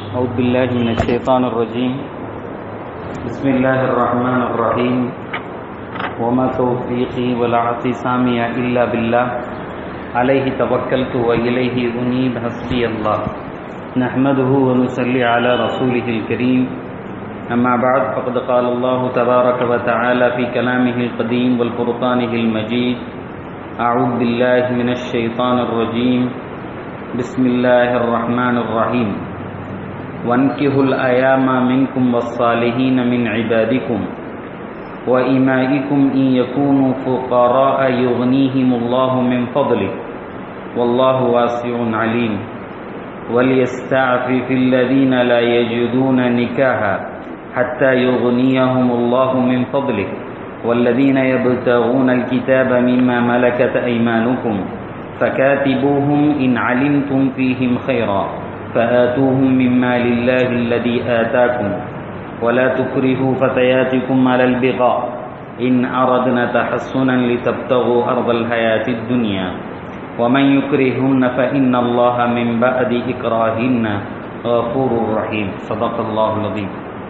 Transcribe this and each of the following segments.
أعوذ بالله من الشيطان الرجيم بسم الله الرحمن الرحيم وما توفيقي ولا اعتصامي إلا بالله عليه توكلت وإليه أنيب حسبي الله نحمده ونصلي على رسوله الكريم أما بعد فقد قال الله تبارك وتعالى في كلامه القديم والفرقانه المجيد أعوذ بالله من الشيطان الرجيم بسم الله الرحمن الرحيم وانكحوا الأيام منكم والصالحين من عبادكم وإمائكم إن يكونوا فقراء يغنيهم الله من فضله والله واسع عليم وليستعفف الذين لا يجدون نكاحا حتى يغنيهم الله من فضله والذين يبتغون الكتاب مما ملكت أيمانكم فكاتبوهم إن علمتم فيهم خيرا فآتوهم مما لله الذي آتاكم ولا تكرهوا فتياتكم على البغاء إن أردنا تحصنا لتبتغوا أرض الحياة الدنيا ومن يكرهن فإن الله من بعد إكراهن غفور رحيم صدق الله العظيم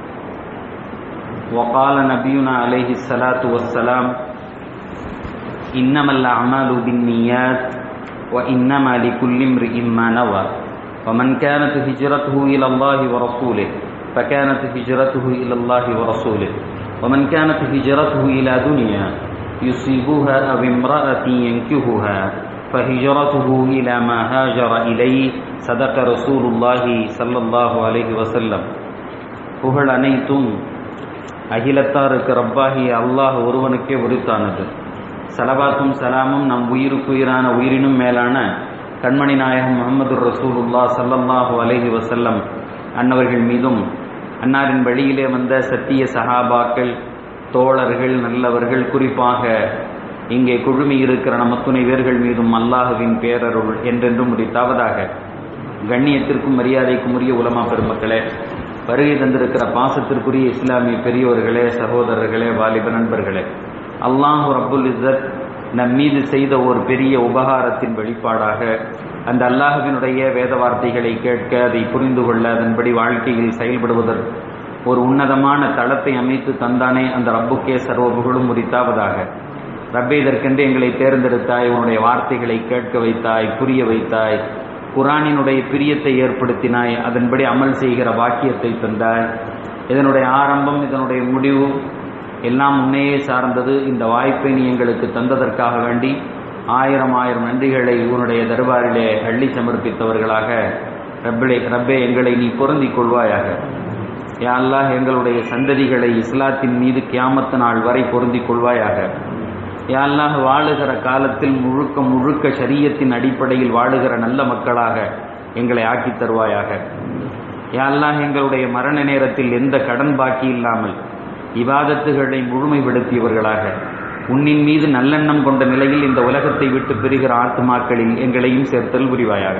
وقال نبينا عليه الصلاة والسلام إنما الأعمال بالنيات وإنما لكل امرئ ما نوى ومن كانت هجرته إلى الله ورسوله فكانت هجرته إلى الله ورسوله ومن كانت هجرته إلى دنيا يصيبها أو امرأة ينكهها فهجرته إلى ما هاجر إليه صدق رسول الله صلى الله عليه وسلم புகழ் அனைத்தும் அகிலத்தாருக்கு ரப்பாகி அல்லாஹ் ஒருவனுக்கே உரித்தானது சலவாத்தும் சலாமும் நம் உயிருக்கு உயிரான உயிரினும் மேலான கண்மணி நாயகம் முகமது ரசூலுல்லா சல்லல்லாஹு அலஹி வசல்லம் அன்னவர்கள் மீதும் அன்னாரின் வழியிலே வந்த சத்திய சஹாபாக்கள் தோழர்கள் நல்லவர்கள் குறிப்பாக இங்கே குழுமி இருக்கிற நம்ம துணைவேர்கள் மீதும் அல்லாஹுவின் பேரருள் என்றென்றும் முடித்தாவதாக கண்ணியத்திற்கும் மரியாதைக்கும் உரிய உலமா பெருமக்களே வருகை தந்திருக்கிற பாசத்திற்குரிய இஸ்லாமிய பெரியோர்களே சகோதரர்களே வாலிப நண்பர்களே அல்லாஹு ரப்புல் இஸ்ஸத் நம் மீது செய்த ஒரு பெரிய உபகாரத்தின் வெளிப்பாடாக அந்த அல்லாஹுவினுடைய வேத வார்த்தைகளை கேட்க அதை புரிந்து கொள்ள அதன்படி வாழ்க்கையில் செயல்படுவதற்கு ஒரு உன்னதமான தளத்தை அமைத்து தந்தானே அந்த ரப்புக்கே சர்வ புகழும் உரித்தாவதாக ரப்பே இதற்கென்று எங்களை தேர்ந்தெடுத்தாய் உன்னுடைய வார்த்தைகளை கேட்க வைத்தாய் புரிய வைத்தாய் குரானினுடைய பிரியத்தை ஏற்படுத்தினாய் அதன்படி அமல் செய்கிற வாக்கியத்தை தந்தாய் இதனுடைய ஆரம்பம் இதனுடைய முடிவு எல்லாம் முன்னையே சார்ந்தது இந்த வாய்ப்பை நீ எங்களுக்கு தந்ததற்காக வேண்டி ஆயிரம் ஆயிரம் நன்றிகளை உன்னுடைய தர்பாரிலே அள்ளி சமர்ப்பித்தவர்களாக ரப்பிலே ரப்பே எங்களை நீ பொருந்திக் கொள்வாயாக யாழ்லாஹ் எங்களுடைய சந்ததிகளை இஸ்லாத்தின் மீது கியாமத்து நாள் வரை பொருந்திக் கொள்வாயாக யாழ்லாஹ் வாழுகிற காலத்தில் முழுக்க முழுக்க சரியத்தின் அடிப்படையில் வாழுகிற நல்ல மக்களாக எங்களை ஆக்கித் தருவாயாக யாழ்லாஹ் எங்களுடைய மரண நேரத்தில் எந்த கடன் பாக்கி இல்லாமல் இவாதத்துகளை முழுமைப்படுத்தியவர்களாக உன்னின் மீது நல்லெண்ணம் கொண்ட நிலையில் இந்த உலகத்தை விட்டு பெறுகிற ஆத்மாக்களில் எங்களையும் சேர்த்தல் புரிவாயாக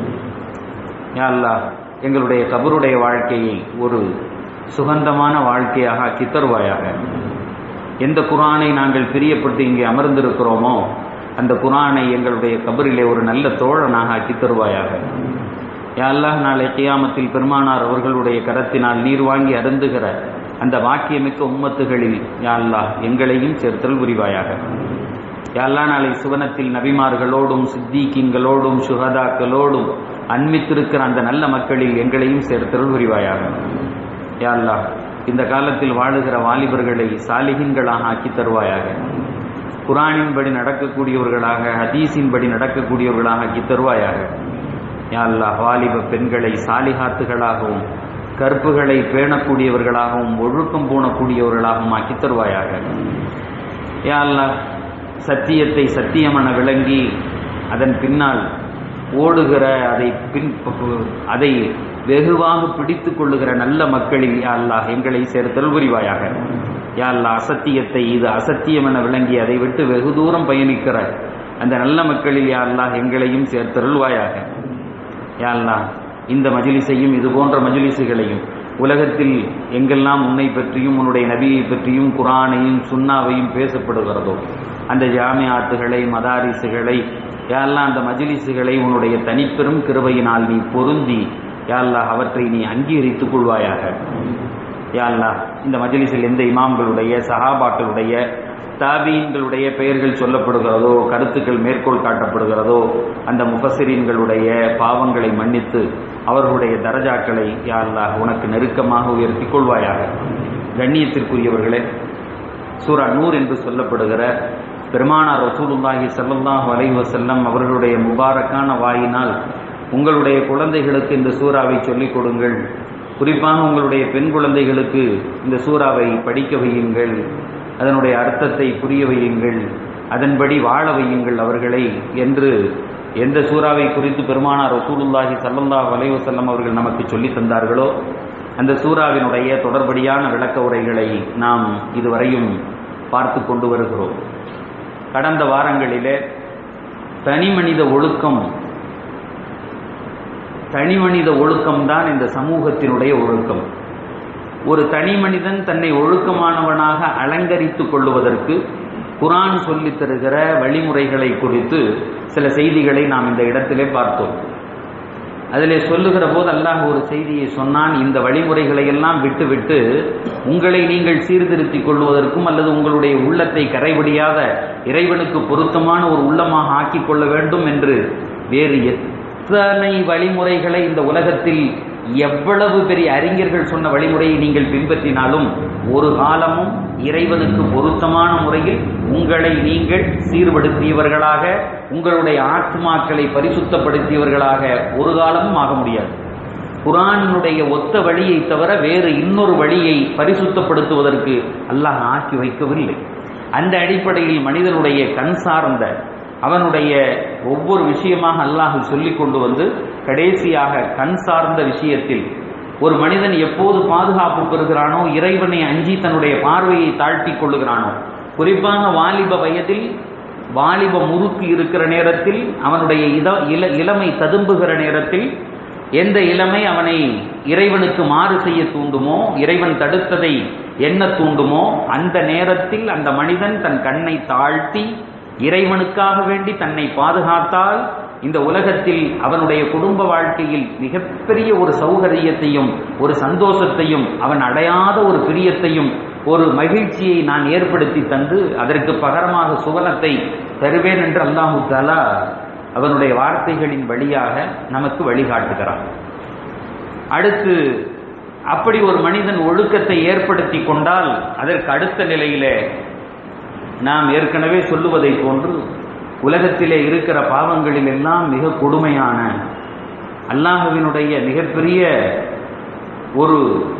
யாழ்லா எங்களுடைய கபருடைய வாழ்க்கையை ஒரு சுகந்தமான வாழ்க்கையாக ஆக்கி தருவாயாக எந்த குரானை நாங்கள் பிரியப்பட்டு இங்கே அமர்ந்திருக்கிறோமோ அந்த குரானை எங்களுடைய கபரிலே ஒரு நல்ல தோழனாக ஆக்கி தருவாயாக யாழ்லாஹ் நாளை கியாமத்தில் பெருமானார் அவர்களுடைய கரத்தினால் நீர் வாங்கி அருந்துகிற அந்த வாக்கியமிக்க உம்மத்துகளில் யாழ்லா எங்களையும் சேர்த்தல் புரிவாயாக யாழ்லா நாளை சுவனத்தில் நபிமார்களோடும் சித்திகின்களோடும் சுகதாக்களோடும் அன்மித்திருக்கிற அந்த நல்ல மக்களில் எங்களையும் சேர்த்தல் புரிவாயாக யாழ்லா இந்த காலத்தில் வாழுகிற வாலிபர்களை சாலிகின்களாக ஆக்கி தருவாயாக குரானின்படி நடக்கக்கூடியவர்களாக ஹதீஸின்படி நடக்கக்கூடியவர்களாக ஆக்கி தருவாயாக யாழ்லா வாலிப பெண்களை சாலிகாத்துகளாகவும் கற்புகளை பேணக்கூடியவர்களாகவும் ஒழுக்கம் பூணக்கூடியவர்களாகவும் ஆக்கி தருவாயாக யாழ்லா சத்தியத்தை சத்தியமென விளங்கி அதன் பின்னால் ஓடுகிற அதை பின் அதை வெகுவாக பிடித்து கொள்ளுகிற நல்ல மக்களில் யாழ்லா எங்களை சேர்த்தல் புரிவாயாக யாழ்லா அசத்தியத்தை இது அசத்தியம் என விளங்கி அதை விட்டு வெகு தூரம் பயணிக்கிற அந்த நல்ல மக்களில் யாழ்லா எங்களையும் சேர்த்தருள்வாயாக யாழ்லா இந்த மஜிலிசையும் இது போன்ற மஜிலிசுகளையும் உலகத்தில் எங்கெல்லாம் உன்னை பற்றியும் உன்னுடைய நபியை பற்றியும் குரானையும் சுண்ணாவையும் பேசப்படுகிறதோ அந்த ஜாமியாத்துகளை மதாரிசுகளை யாரெல்லாம் அந்த மஜிலிசுகளை உன்னுடைய தனிப்பெரும் கிருபையினால் நீ பொருந்தி யா அல்லாஹ் அவற்றை நீ அங்கீகரித்துக் கொள்வாயாக யா அல்லாஹ் இந்த மஜ்லிஸில் எந்த இமாம்களுடைய சஹாபாக்களுடைய தாபீன்களுடைய பெயர்கள் சொல்லப்படுகிறதோ கருத்துக்கள் மேற்கோள் காட்டப்படுகிறதோ அந்த முஃபசிரீன்களுடைய பாவங்களை மன்னித்து அவர்களுடைய தரஜாக்களை யா அல்லாஹ் உனக்கு நெருக்கமாக உயர்த்திக் கொள்வாயாக கண்ணியத்திற்குரியவர்களே சூரா நூர் என்று சொல்லப்படுகிற பெருமானார் ரசூலுல்லாஹி ஸல்லல்லாஹு அலைஹி வஸல்லம் அவர்களுடைய முபாரக்கான வாயினால் உங்களுடைய குழந்தைகளுக்கு இந்த சூறாவை சொல்லிக் கொடுங்கள் குறிப்பாக உங்களுடைய பெண் குழந்தைகளுக்கு இந்த சூறாவை படிக்க வையுங்கள் அதனுடைய அர்த்தத்தை புரிய வையுங்கள் அதன்படி வாழ வையுங்கள் அவர்களை என்று எந்த சூறாவை குறித்து பெருமானார் ரசூலுல்லாஹி ஸல்லல்லாஹு அலைஹி வஸல்லம் அவர்கள் நமக்கு சொல்லி தந்தார்களோ அந்த சூறாவினுடைய தொடர்படியான விளக்க உரைகளை நாம் இதுவரையும் பார்த்து கொண்டு வருகிறோம் கடந்த வாரங்களிலே தனி மனித ஒழுக்கம் தனி மனித ஒழுக்கம்தான் இந்த சமூகத்தினுடைய ஒழுக்கம் ஒரு தனி மனிதன் தன்னை ஒழுக்கமானவனாக அலங்கரித்துக் கொள்ளுவதற்கு குரான் சொல்லித் தருகிற வழிமுறைகளை குறித்து சில செய்திகளை நாம் இந்த இடத்திலே பார்த்தோம் அதிலே சொல்லுகிற போது அல்லாஹ் ஒரு செய்தியை சொன்னான் இந்த வழிமுறைகளை எல்லாம் விட்டுவிட்டு உங்களை நீங்கள் சீர்திருத்திக் கொள்வதற்கும் அல்லது உங்களுடைய உள்ளத்தை கரைபடியாத இறைவனுக்கு பொருத்தமான ஒரு உள்ளமாக ஆக்கிக் கொள்ள வேண்டும் என்று வேறு எத்தனை வழிமுறைகளை இந்த உலகத்தில் எவ்வளவு பெரிய அறிஞர்கள் சொன்ன வழிமுறையை நீங்கள் பின்பற்றினாலும் ஒரு காலமும் இறைவனுக்கு பொருத்தமான முறையில் உங்களை நீங்கள் சீர்படுத்தியவர்களாக உங்களுடைய ஆத்மாக்களை பரிசுத்தப்படுத்தியவர்களாக ஒரு காலமும் ஆக முடியாது குரானுடைய ஒத்த வழியை தவிர வேறு இன்னொரு வழியை பரிசுத்தப்படுத்துவதற்கு அல்லாஹ் ஆக்கி வைக்கவில்லை அந்த அடிப்படையில் மனிதனுடைய கண் சார்ந்த அவனுடைய ஒவ்வொரு விஷயமாக அல்லாஹ் சொல்லிக் கொண்டு வந்து கடைசியாக கண் சார்ந்த விஷயத்தில் ஒரு மனிதன் எப்போது பாதுகாப்பு பெறுகிறானோ இறைவனை அஞ்சி தன்னுடைய பார்வையை தாழ்த்தி கொள்ளுகிறானோ குறிப்பாக வாலிப வயதில் வாலிப முறுக்கு இருக்கிற நேரத்தில் அவனுடைய இத இள இளமை ததும்புகிற நேரத்தில் எந்த இளமை அவனை இறைவனுக்கு மாறு செய்ய தூண்டுமோ இறைவன் தடுத்ததை என்ன தூண்டுமோ அந்த நேரத்தில் அந்த மனிதன் தன் கண்ணை தாழ்த்தி இறைவனுக்காக வேண்டி தன்னை பாதுகாத்தால் இந்த உலகத்தில் அவனுடைய குடும்ப வாழ்க்கையில் மிகப்பெரிய ஒரு சௌகரியத்தையும் ஒரு சந்தோஷத்தையும் அவன் அடையாத ஒரு பிரியத்தையும் ஒரு மகிழ்ச்சியை நான் ஏற்படுத்தி தந்து அதற்கு பகரமாக சுவனத்தை தருவேன் என்று அல்லாஹு தாலா அவனுடைய வார்த்தைகளின் வழியாக நமக்கு வழிகாட்டுகிறான் அடுத்து அப்படி ஒரு மனிதன் ஒழுக்கத்தை ஏற்படுத்தி கொண்டால் அதற்கு அடுத்த நிலையிலே நாம் ஏற்கனவே சொல்லுவதை போன்று உலகத்திலே இருக்கிற பாவங்களில் எல்லாம் மிக கொடுமையான அல்லாஹுவினுடைய மிகப்பெரிய ஒரு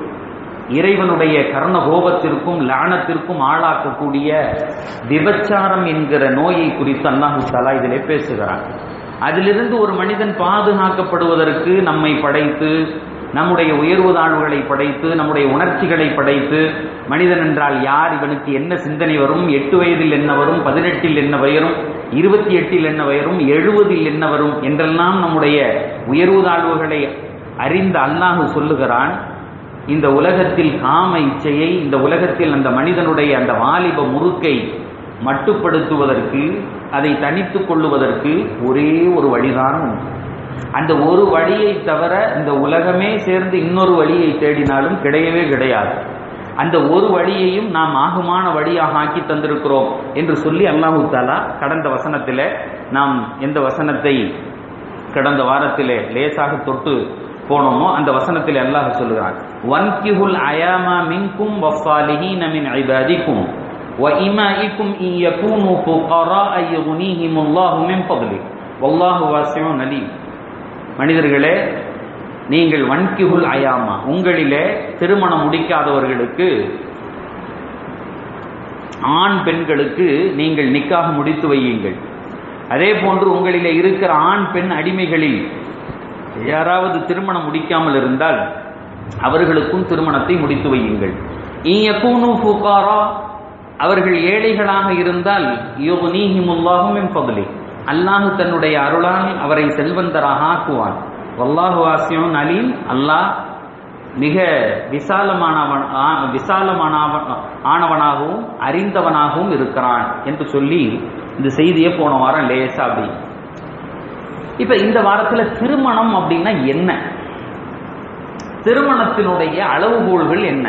இறைவனுடைய கர்ண கோபத்திற்கும் லானத்திற்கும் ஆளாக்கக்கூடிய விபச்சாரம் என்கிற நோயை குறித்து அல்லாஹு தலா இதிலே பேசுகிறான் அதிலிருந்து ஒரு மனிதன் பாதுகாக்கப்படுவதற்கு நம்மை படைத்து நம்முடைய உயர்வு தாழ்வுகளை படைத்து நம்முடைய உணர்ச்சிகளை படைத்து மனிதன் என்றால் யார் இவனுக்கு என்ன சிந்தனை வரும் எட்டு வயதில் என்ன வரும் பதினெட்டில் என்ன வயரும் இருபத்தி எட்டில் என்ன வயரும் எழுபதில் என்ன வரும் என்றெல்லாம் நம்முடைய உயர்வு தாழ்வுகளை அறிந்த அல்லாஹு சொல்லுகிறான் இந்த உலகத்தில் காம இச்சையை இந்த உலகத்தில் அந்த மனிதனுடைய அந்த வாலிப முறுக்கை மட்டுப்படுத்துவதற்கு அதை தனித்துக் கொள்ளுவதற்கு ஒரே ஒரு வழிதான் உண்டு அந்த ஒரு வழியை தவிர இந்த உலகமே சேர்ந்து இன்னொரு வழியை தேடினாலும் கிடையவே கிடையாது அந்த ஒரு வழியையும் நாம் ஆகுமான வழியாக ஆக்கி தந்திருக்கிறோம் என்று சொல்லி அல்லாஹு தாலா கடந்த வசனத்திலே நாம் எந்த வசனத்தை கடந்த வாரத்திலே லேசாக தொட்டு போனோமோ அந்த வசனத்தில் அல்லாஹ் சொல்லுகிறான் வன்கிஹுல் அயாமா மின்கும் வஃபாலிஹீன மின் இபாதிக்கும் وإمائكم إن يكونوا فقراء يغنيهم الله من فضله والله واسع عليم மனிதர்களே நீங்கள் வன்கிகுல் அயாமா உங்களிலே திருமணம் முடிக்காதவர்களுக்கு ஆண் பெண்களுக்கு நீங்கள் நிக்காக முடித்து வையுங்கள் அதே போன்று உங்களிலே இருக்கிற ஆண் பெண் அடிமைகளில் யாராவது திருமணம் முடிக்காமல் இருந்தால் அவர்களுக்கும் திருமணத்தை முடித்து வையுங்கள் இயக்கூனு ஃபுகாரா அவர்கள் ஏழைகளாக இருந்தால் யோகநீஹிமுல்லாஹும் பகுலி அல்லாஹு தன்னுடைய அருளால் அவரை செல்வந்தராக ஆக்குவான் வல்லாஹு வாசியம் அலீம் அல்லாஹ் மிக விசாலமானவன் விசாலமானவன் ஆனவனாகவும் அறிந்தவனாகவும் இருக்கிறான் என்று சொல்லி இந்த செய்தியை போன வாரம் லேசா அப்படி இப்ப இந்த வாரத்துல திருமணம் அப்படின்னா என்ன திருமணத்தினுடைய அளவுகோல்கள் என்ன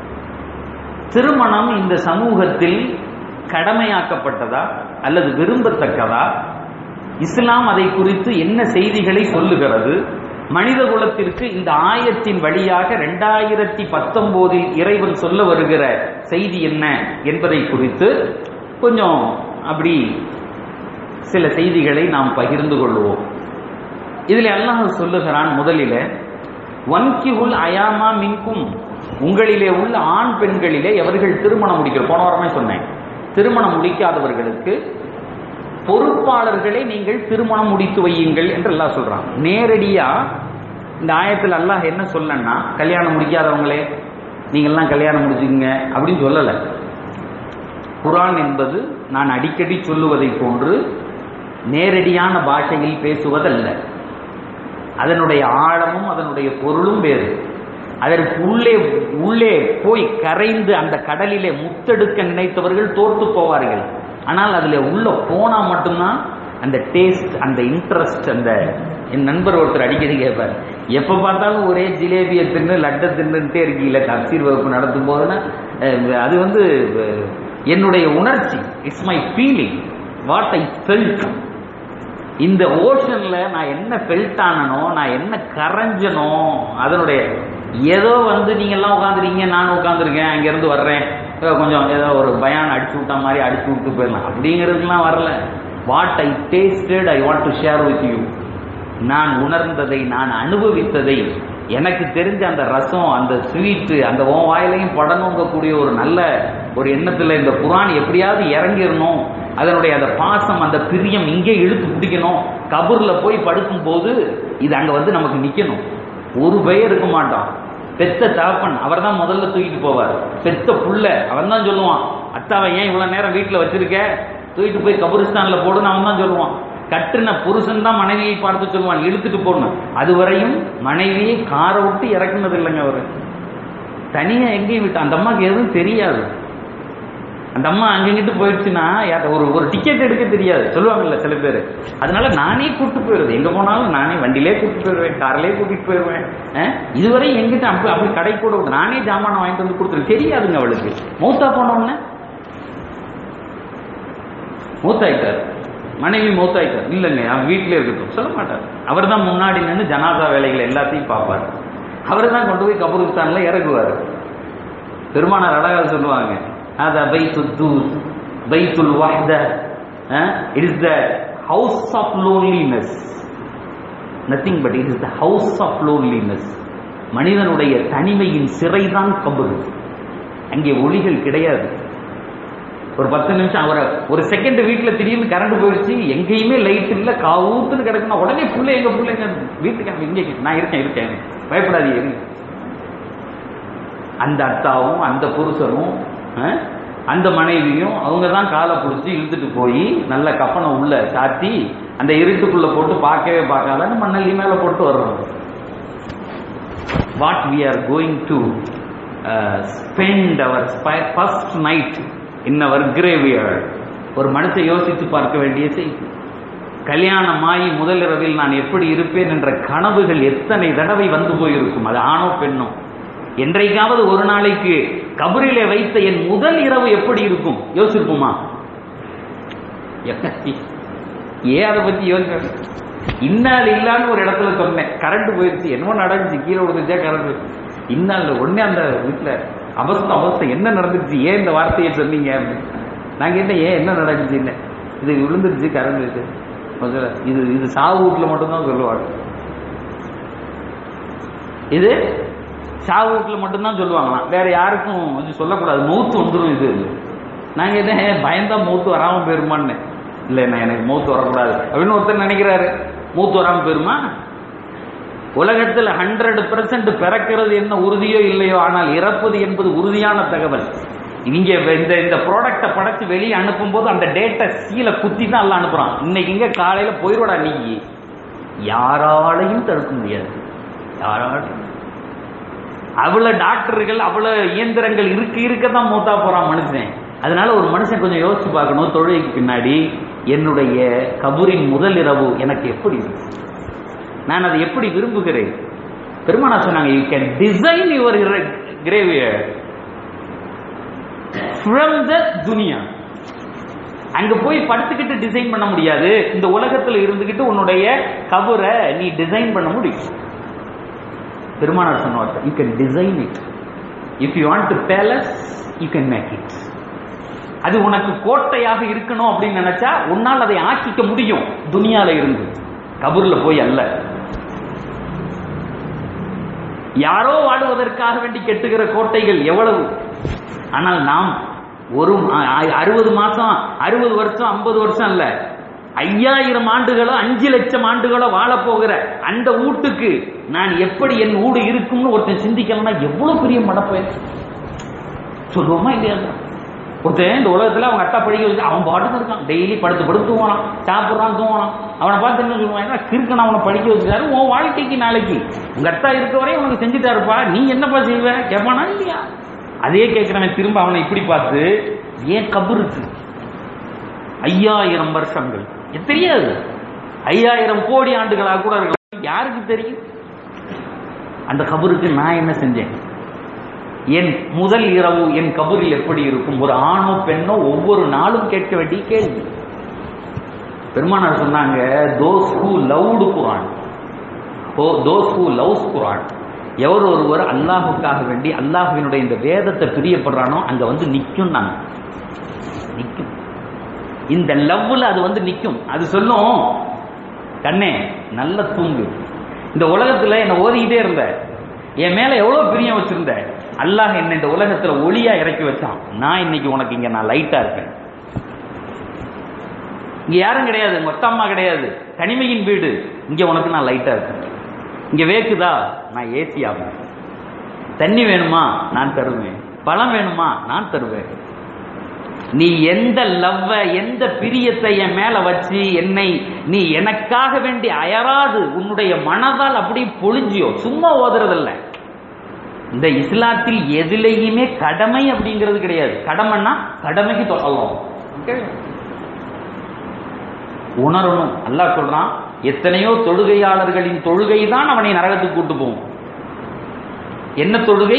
திருமணம் இந்த சமூகத்தில் கடமையாக்கப்பட்டதா அல்லது விரும்பத்தக்கதா இஸ்லாம் அதை குறித்து என்ன செய்திகளை சொல்லுகிறது மனித குலத்திற்கு இந்த ஆயத்தின் வழியாக ரெண்டாயிரத்தி பத்தொன்பதில் இறைவன் சொல்ல வருகிற செய்தி என்ன என்பதை குறித்து கொஞ்சம் அப்படி சில செய்திகளை நாம் பகிர்ந்து கொள்வோம் இதில் அல்லாஹ் சொல்லுகிறான் முதலில வன்கிஹுல் அயாமா மின்கும் உங்களிலே உள்ள ஆண் பெண்களிலே எவர்கள் திருமணம் முடிக்கிற போன வாரமே சொன்னேன் திருமணம் முடிக்காதவர்களுக்கு பொறுப்பாளர்களை நீங்கள் திருமணம் முடித்து வையுங்கள் என்று எல்லாம் சொல்றான் நேரடியா இந்த ஆயத்தில் அல்லாஹ் என்ன சொல்லன்னா கல்யாணம் முடிக்காதவங்களே நீங்கள்லாம் கல்யாணம் முடிச்சுக்கங்க அப்படின்னு சொல்லலை குரான் என்பது நான் அடிக்கடி சொல்லுவதை போன்று நேரடியான பாஷையில் பேசுவதல்ல அதனுடைய ஆழமும் அதனுடைய பொருளும் வேறு அதற்கு உள்ளே உள்ளே போய் கரைந்து அந்த கடலிலே முத்தெடுக்க நினைத்தவர்கள் தோற்று போவார்கள் ஆனால் அதில் உள்ள போனா மட்டும்தான் அந்த டேஸ்ட் அந்த இன்ட்ரெஸ்ட் அந்த என் நண்பர் ஒருத்தர் அடிக்கடி கேட்பார் எப்போ பார்த்தாலும் ஒரே ஜிலேபியை தின்னு லட்டை தின்னுட்டே இருக்கீங்கள தப்சீர் வகுப்பு நடத்தும் போதுன்னா அது வந்து என்னுடைய உணர்ச்சி it's my feeling what I felt இந்த ஓஷன்ல நான் என்ன ஃபெல்ட் ஆனனோ நான் என்ன கரைஞ்சனோ அதனுடைய ஏதோ வந்து நீங்க எல்லாம் உட்காந்துருக்கீங்க நான் உட்காந்துருக்கேன் அங்கேருந்து வர்றேன் கொஞ்சம் ஏதோ ஒரு பயான் அடிச்சு விட்ட மாதிரி அடிச்சு விட்டு போயிடலாம் அப்படிங்கிறதுக்கெல்லாம் வரல what I tasted I want to share with you நான் உணர்ந்ததை நான் அனுபவித்ததை எனக்கு தெரிஞ்ச அந்த ரசம் அந்த ஸ்வீட்டு அந்த ஓ வாயிலையும் படணுங்கக்கூடிய ஒரு நல்ல ஒரு எண்ணத்தில் இந்த குரான் எப்படியாவது இறங்கிடணும் அதனுடைய அந்த பாசம் அந்த பிரியம் இங்கே இழுத்து பிடிக்கணும் கபூரில் போய் படுக்கும் போது இது அங்கே வந்து நமக்கு நிற்கணும் ஒரு பெயர் இருக்க மாட்டான் பெத்த தகப்பன் அவர் தான் முதல்ல தூக்கிட்டு போவார் பெத்த புள்ள அவன் தான் சொல்லுவான் அத்தாவை ஏன் இவ்வளோ நேரம் வீட்டில் வச்சிருக்க தூக்கிட்டு போய் கபரிஸ்தானில் போடுன்னு அவன் தான் சொல்லுவான் கட்டுன புருஷன் தான் மனைவியை பார்த்து சொல்லுவான் இழுத்துட்டு போடணும் அதுவரையும் மனைவியை காரை விட்டு இறக்குனது இல்லைங்க அவர் தனியா எங்கேயும் விட்டு அந்த அம்மாவுக்கு எதுவும் தெரியாது அந்த அம்மா அங்கிட்டு போயிடுச்சுன்னா ஒரு ஒரு டிக்கெட் எடுக்க தெரியாது சொல்லுவாங்கல்ல சில பேர் அதனால நானே கூட்டு போயிடுறது எங்க போனாலும் நானே வண்டியிலே கூட்டு போயிடுவேன் கார்லயே கூட்டிட்டு போயிடுவேன் இதுவரை எங்கிட்ட அப்படி அப்படி கடை கூட நானே ஜாமான் வாங்கிட்டு வந்து கொடுத்துருவேன் தெரியாதுங்க அவளுக்கு மூத்தா போனோம்னா மூத்தாயிட்டார் மனைவி மூத்தாயிட்டார் இல்லைங்க அவன் வீட்டிலே இருக்கட்டும் சொல்ல மாட்டார் அவர் தான் முன்னாடி நின்று ஜனாதா வேலைகளை எல்லாத்தையும் பார்ப்பார் அவர் தான் கொண்டு போய் கபூர்ஸ்தான்ல இறங்குவார் பெருமானார் அழகாக சொல்லுவாங்க هذا بيت الدود بيت الوحدة it is the house of loneliness nothing but it is the house of loneliness மனிதனுடைய தனிமையின் சிறைதான் கபரு அங்கே ஒளிகள் கிடையாது ஒரு பத்து நிமிஷம் அவரை ஒரு செகண்ட் வீட்டில் திடீர்னு கரண்ட் போயிடுச்சு எங்கேயுமே லைட் இல்லை காவூத்துன்னு கிடக்குன்னா உடனே புள்ள எங்க பிள்ளைங்க வீட்டுக்கு இங்கே நான் இருக்கேன் இருக்கேன் பயப்படாதீங்க அந்த அத்தாவும் அந்த புருஷனும் அந்த மனைவியும் அவங்க தான் காலை பிடிச்சி இழுத்துட்டு போய் நல்ல கப்பனை உள்ள சாத்தி அந்த இருட்டுக்குள்ள போட்டு பார்க்கவே பார்க்காத மண்ணல்லி மேல போட்டு வர்றோம் what we are going to spend our first night in our grave ஒரு மனுஷன் யோசித்து பார்க்க வேண்டிய செய்தி கல்யாணமாகி முதல் இரவில் நான் எப்படி இருப்பேன் என்ற கனவுகள் எத்தனை தடவை வந்து போயிருக்கும் அது ஆணோ பெண்ணோ என்றைக்காவது ஒரு நாளைக்கு கபரிலே வைத்த என் முதல் இரவு எப்படி இருக்கும் யோசிப்போமா ஏன் அதை பத்தி யோசிக்க இன்னால் இல்லான்னு ஒரு இடத்துல சொன்னேன் கரண்ட் போயிடுச்சு என்னமோ நடந்துச்சு கீழே விழுந்துச்சா கரண்ட் இன்னால் உடனே அந்த வீட்டில் அவஸ்தை அவஸ்தை என்ன நடந்துச்சு ஏன் இந்த வார்த்தையை சொன்னீங்க நான் கேட்டேன் ஏன் என்ன நடந்துச்சு என்ன இது விழுந்துருச்சு கரண்ட் இது இது இது சாவு வீட்டில் மட்டும்தான் சொல்லுவாங்க இது சாவு வீட்டில் மட்டும்தான் சொல்லுவாங்களாம் வேற யாருக்கும் இது சொல்லக்கூடாது மௌத்து வந்துடும் இது நான் கேட்டேன் பயந்தா மௌத்து வராமல் போயிருமான்னு இல்லை நான் எனக்கு மௌத்து வரக்கூடாது அப்படின்னு ஒருத்தர் நினைக்கிறாரு மூத்து வராமல் போயிருமா உலகத்தில் ஹண்ட்ரட் பெர்சன்ட் பிறக்கிறது என்ன உறுதியோ இல்லையோ ஆனால் இறப்பது என்பது உறுதியான தகவல் இங்க இந்த இந்த ப்ராடக்டை படைச்சு வெளியே அனுப்பும் போது அந்த டேட்டை சீல குத்தி தான் எல்லாம் அனுப்புறான் இன்னைக்கு இங்க காலையில போயிடுவடா நீ யாராலையும் தடுக்க முடியாது யாராலையும் அவ்வளவு டாக்டர்கள் அவ்வளவு இயந்திரங்கள் இருக்க இருக்க தான் மூத்தா போறான் மனுஷன் அதனால ஒரு மனுஷன் கொஞ்சம் யோசிச்சு பார்க்கணும் தொழுகைக்கு பின்னாடி என்னுடைய கபூரின் முதல் இரவு எனக்கு எப்படி நான் அதை எப்படி விரும்புகிறேன் பெருமானா சொன்னாங்க you can design your grave from the துனியா அங்க போய் படுத்துக்கிட்டு டிசைன் பண்ண முடியாது இந்த உலகத்துல இருந்துகிட்டு உன்னுடைய கபரை நீ டிசைன் பண்ண முடியும் பெருமானார் சொன்ன வார்த்தை you can design it if you want to palace you can make it அது உனக்கு கோட்டையாக இருக்கணும் அப்படின்னு நினைச்சா உன்னால் அதை ஆக்கிக்க முடியும் துனியால இருந்து கபூர்ல போய் அல்ல யாரோ வாடுவதற்காக வேண்டி கெட்டுகிற கோட்டைகள் எவ்வளவு ஆனால் நாம் ஒரு அறுபது மாசம் அறுபது வருஷம் ஐம்பது வருஷம் இல்ல ஐயாயிரம் ஆண்டுகளோ அஞ்சு லட்சம் ஆண்டுகளோ வாழ போகிற அந்த வீட்டுக்கு நான் எப்படி என் வீடு இருக்கும்னு ஒருத்தன் சிந்திக்கலன்னா எவ்வளவு பெரிய மடப்பை சொல்லுவோமா இல்லையா ஒருத்தன் இந்த உலகத்துல அவங்க அத்தா படிக்க வச்சு அவன் பாட்டுக்கு இருக்கான் டெய்லி படுத்து படுத்து தூங்கலாம் சாப்பிட்றான் தூங்கலாம் அவனை பார்த்து என்ன சொல்லுவான் என்ன கிறுக்கன் அவனை படிக்க வச்சுட்டாரு உன் வாழ்க்கைக்கு நாளைக்கு உங்க அத்தா இருக்க வரையும் உனக்கு செஞ்சுட்டாருப்பா நீ என்னப்பா செய்வ கேட்பானா இல்லையா அதே கேட்கிறவன் திரும்ப அவனை இப்படி பார்த்து ஏன் கபருக்கு ஐயாயிரம் வருஷங்கள் இது தெரியாது ஐயாயிரம் கோடி ஆண்டுகளாக கூட இருக்கலாம் யாருக்கு தெரியும் அந்த கபருக்கு நான் என்ன செஞ்சேன் என் முதல் இரவு என் கபரில் எப்படி இருக்கும் ஒரு ஆணோ பெண்ணோ ஒவ்வொரு நாளும் கேட்க வேண்டிய கேள்வி பெருமானார் சொன்னாங்க those who loved Quran oh those who loves Quran ever ஒருவர் அல்லாஹுக்காக வேண்டி அல்லாஹுவினுடைய இந்த வேதத்தை பிரியப்படுறானோ அங்க வந்து நிக்கும் நாங்க நிக்கும் இந்த லவ்ல அது வந்து நிக்கும் அது சொல்லும் கண்ணே நல்ல தூங்கு இந்த உலகத்துல என்ன ஓதிக்கிட்டே இருந்த என் மேல எவ்வளவு பிரியம் வச்சிருந்த அல்லாஹ் என்ன இந்த உலகத்துல ஒளியா இறக்கி வச்சான் நான் இன்னைக்கு உனக்கு இங்க நான் லைட்டா இருப்பேன் இங்க யாரும் கிடையாது மொத்தம்மா கிடையாது தனிமையின் வீடு இங்க உனக்கு நான் லைட்டா இருப்பேன் இங்க வேக்குதா நான் ஏசி ஆவேன் தண்ணி வேணுமா நான் தருவேன் பழம் வேணுமா நான் தருவேன் நீ எந்த லவ்வ எந்த பிரியத்தை என் மேல வச்சு என்னை நீ எனக்காக வேண்டி அயராது உன்னுடைய மனதால் அப்படி பொழிஞ்சியோ சும்மா ஓதுறதில்ல இந்த இஸ்லாத்தில் எதுலையுமே கடமை அப்படிங்கிறது கிடையாது கடமைன்னா கடமைக்கு சொல்லலாம் உணரணும் அல்லாஹ் சொல்றான் எத்தனையோ தொழுகையாளர்களின் தொழுகை தான் அவனை நரகத்துக்கு கூட்டு போகும் என்ன தொழுகை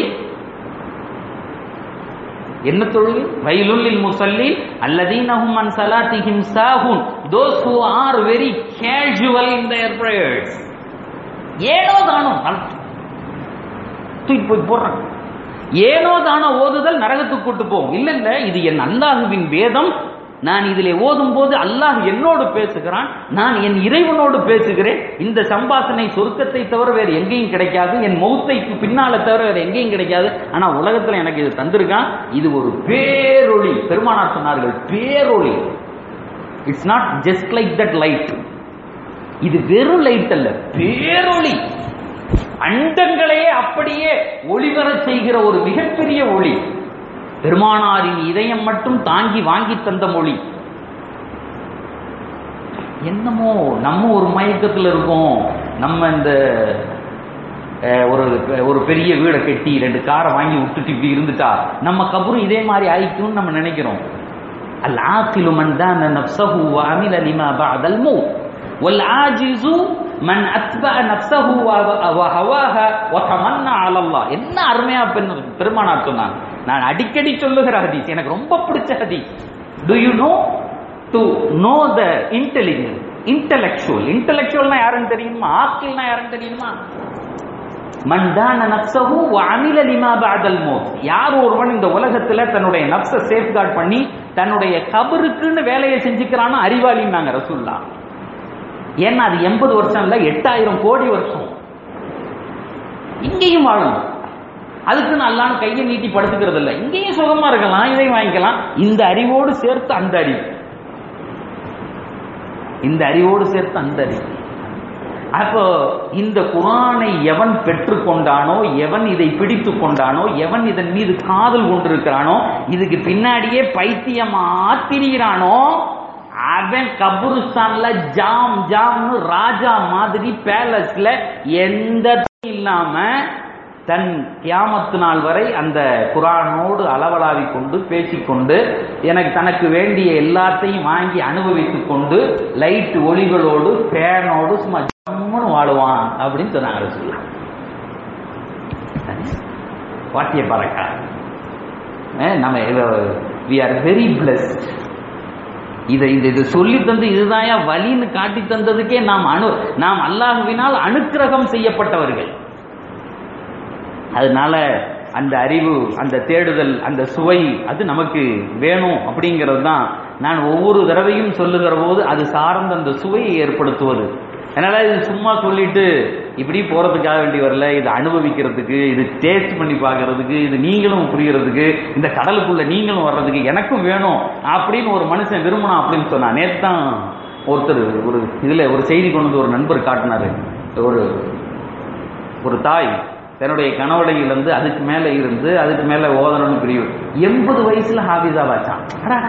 என்ன தொழுகை வயலுள்ளில் முசல்லி அல்லதீனஹும் அன் சலாத்திஹிம் சாஹுன் those who are very casual in their prayers ஏனோ தானோ தூக்கி போய் போடுறாங்க ஏனோ தானோ ஓதுதல் நரகத்துக்கு கூட்டு போகும் இல்ல இல்ல இது என் அல்லாஹுவின் வேதம் நான் இதிலே ஓதும் போது அல்லாஹ் என்னோடு பேசுகிறான் நான் என் இறைவனோடு பேசுகிறேன் இந்த சம்பாசனை சொர்க்கத்தை தவிர வேறு எங்கேயும் கிடைக்காது என் மௌத்தைக்கு பின்னால தவிர வேறு எங்கேயும் கிடைக்காது ஆனா உலகத்துல எனக்கு இது தந்திருக்கான் இது ஒரு பேரொளி பெருமானார் சொன்னார்கள் பேரொளி it's not just like that light இது வெறும் லைட் அல்ல பேரொளி அண்டங்களையே அப்படியே ஒளிவரச் செய்கிற ஒரு மிகப்பெரிய ஒளி பெருமானாரின் இதயம் மட்டும் தாங்கி வாங்கி தந்த மொழி என்னமோ நம்ம ஒரு மயக்கத்தில் இருக்கோம் நம்ம இந்த அஹ், ஒரு ஒரு பெரிய வீடை கட்டி ரெண்டு காரை வாங்கி விட்டுட்டு இப்படி இருந்துட்டா நம்ம கபரும் இதே மாதிரி ஆயிக்கும்னு நம்ம நினைக்கிறோம் அல் ஆக்கிலு மன் தான நஃப்ஸஹு வ அமில லிமா பஅதல் மௌத் வல் ஆஜிசு மன் அத்பஅ நஃப்ஸஹு வ வ ஹவாஹா வ தமன்னா அலல்லாஹ் என்ன அருமையா பெண் பெருமானார் சொன்னாங்க நான் அடிக்கடி சொல்லுகிற ஹதீஸ் எனக்கு ரொம்ப பிடிச்ச ஹதீஸ் do you know to know the intelligence intellectual இன்டெலெக்சுவல்னா யாருன்னு தெரியுமா ஆக்கில்னா யாருன்னு தெரியுமா மன்தான நப்சஹு வ அமில லிமா பஅதல் மௌத் யார் ஒருவன் இந்த உலகத்துல தன்னுடைய நப்ச சேஃப்கார்ட் பண்ணி தன்னுடைய கபருக்குன்னு வேலையை செஞ்சுக்கிறானோ அறிவாளின்னாங்க ரசூல்லா ஏன்னா அது எண்பது வருஷம் இல்ல எட்டாயிரம் கோடி வருஷம் இங்கேயும் வாழணும் அதுக்குன்னு அல்லான்னு கையை நீட்டி படுத்துக்கிறது இல்ல இங்கேயும் சுகமா இருக்கலாம் இதையும் வாங்கிக்கலாம் இந்த அறிவோடு சேர்த்து அந்த அறிவு இந்த அறிவோடு சேர்த்து அந்த அறிவு அப்போ இந்த குரானை எவன் பெற்றுக்கொண்டானோ எவன் இதை பிடித்து கொண்டானோ எவன் இதன் மீது காதல் கொண்டிருக்கிறானோ இதுக்கு பின்னாடியே பைத்தியமா திரிகிறானோ அவன் கபுருஸ்தான்ல ஜாம் ஜாம்னு ராஜா மாதிரி பேலஸ்ல எந்த இல்லாம தன் கியாமத்து நாள் வரை அந்த குரானோடு அளவலாவி கொண்டு பேசிக்கொண்டு எனக்கு தனக்கு வேண்டிய எல்லாத்தையும் வாங்கி அனுபவித்துக் கொண்டு லைட் ஒளிகளோடு ஃபேனோடு சும்மா ஜம்முன்னு வாழுவான் அப்படின்னு சொன்னாங்க ரசூலுல்லாஹ். வாட்டிய பறக்கா நம்ம வி ஆர் வெரி பிளஸ்ட் இதை இது இது சொல்லி தந்து இதுதாயா வலின்னு காட்டி தந்ததுக்கே நாம் அணு நாம் அல்லாஹுவினால் அனுக்கிரகம் செய்யப்பட்டவர்கள் அதனால அந்த அறிவு அந்த தேடுதல் அந்த சுவை அது நமக்கு வேணும் அப்படிங்கிறது தான் நான் ஒவ்வொரு தடவையும் சொல்லுகிற போது அது சார்ந்த அந்த சுவையை ஏற்படுத்துவது அதனால இது சும்மா சொல்லிட்டு இப்படி போறதுக்காக வேண்டி வரல இது அனுபவிக்கிறதுக்கு இது டேஸ்ட் பண்ணி பார்க்கறதுக்கு இது நீங்களும் புரியறதுக்கு இந்த கடலுக்குள்ள நீங்களும் வர்றதுக்கு எனக்கும் வேணும் அப்படின்னு ஒரு மனுஷன் விரும்பணும் அப்படின்னு சொன்னா நேத்து தான் ஒருத்தர் ஒரு இதுல ஒரு செய்தி கொண்டு வந்து ஒரு நண்பர் காட்டினாரு ஒரு ஒரு தாய் தன்னுடைய கணவடையிலிருந்து அதுக்கு மேல இருந்து அதுக்கு மேல ஓதணும்னு பிரிவு எண்பது வயசுல ஹாபிஸா வாச்சான்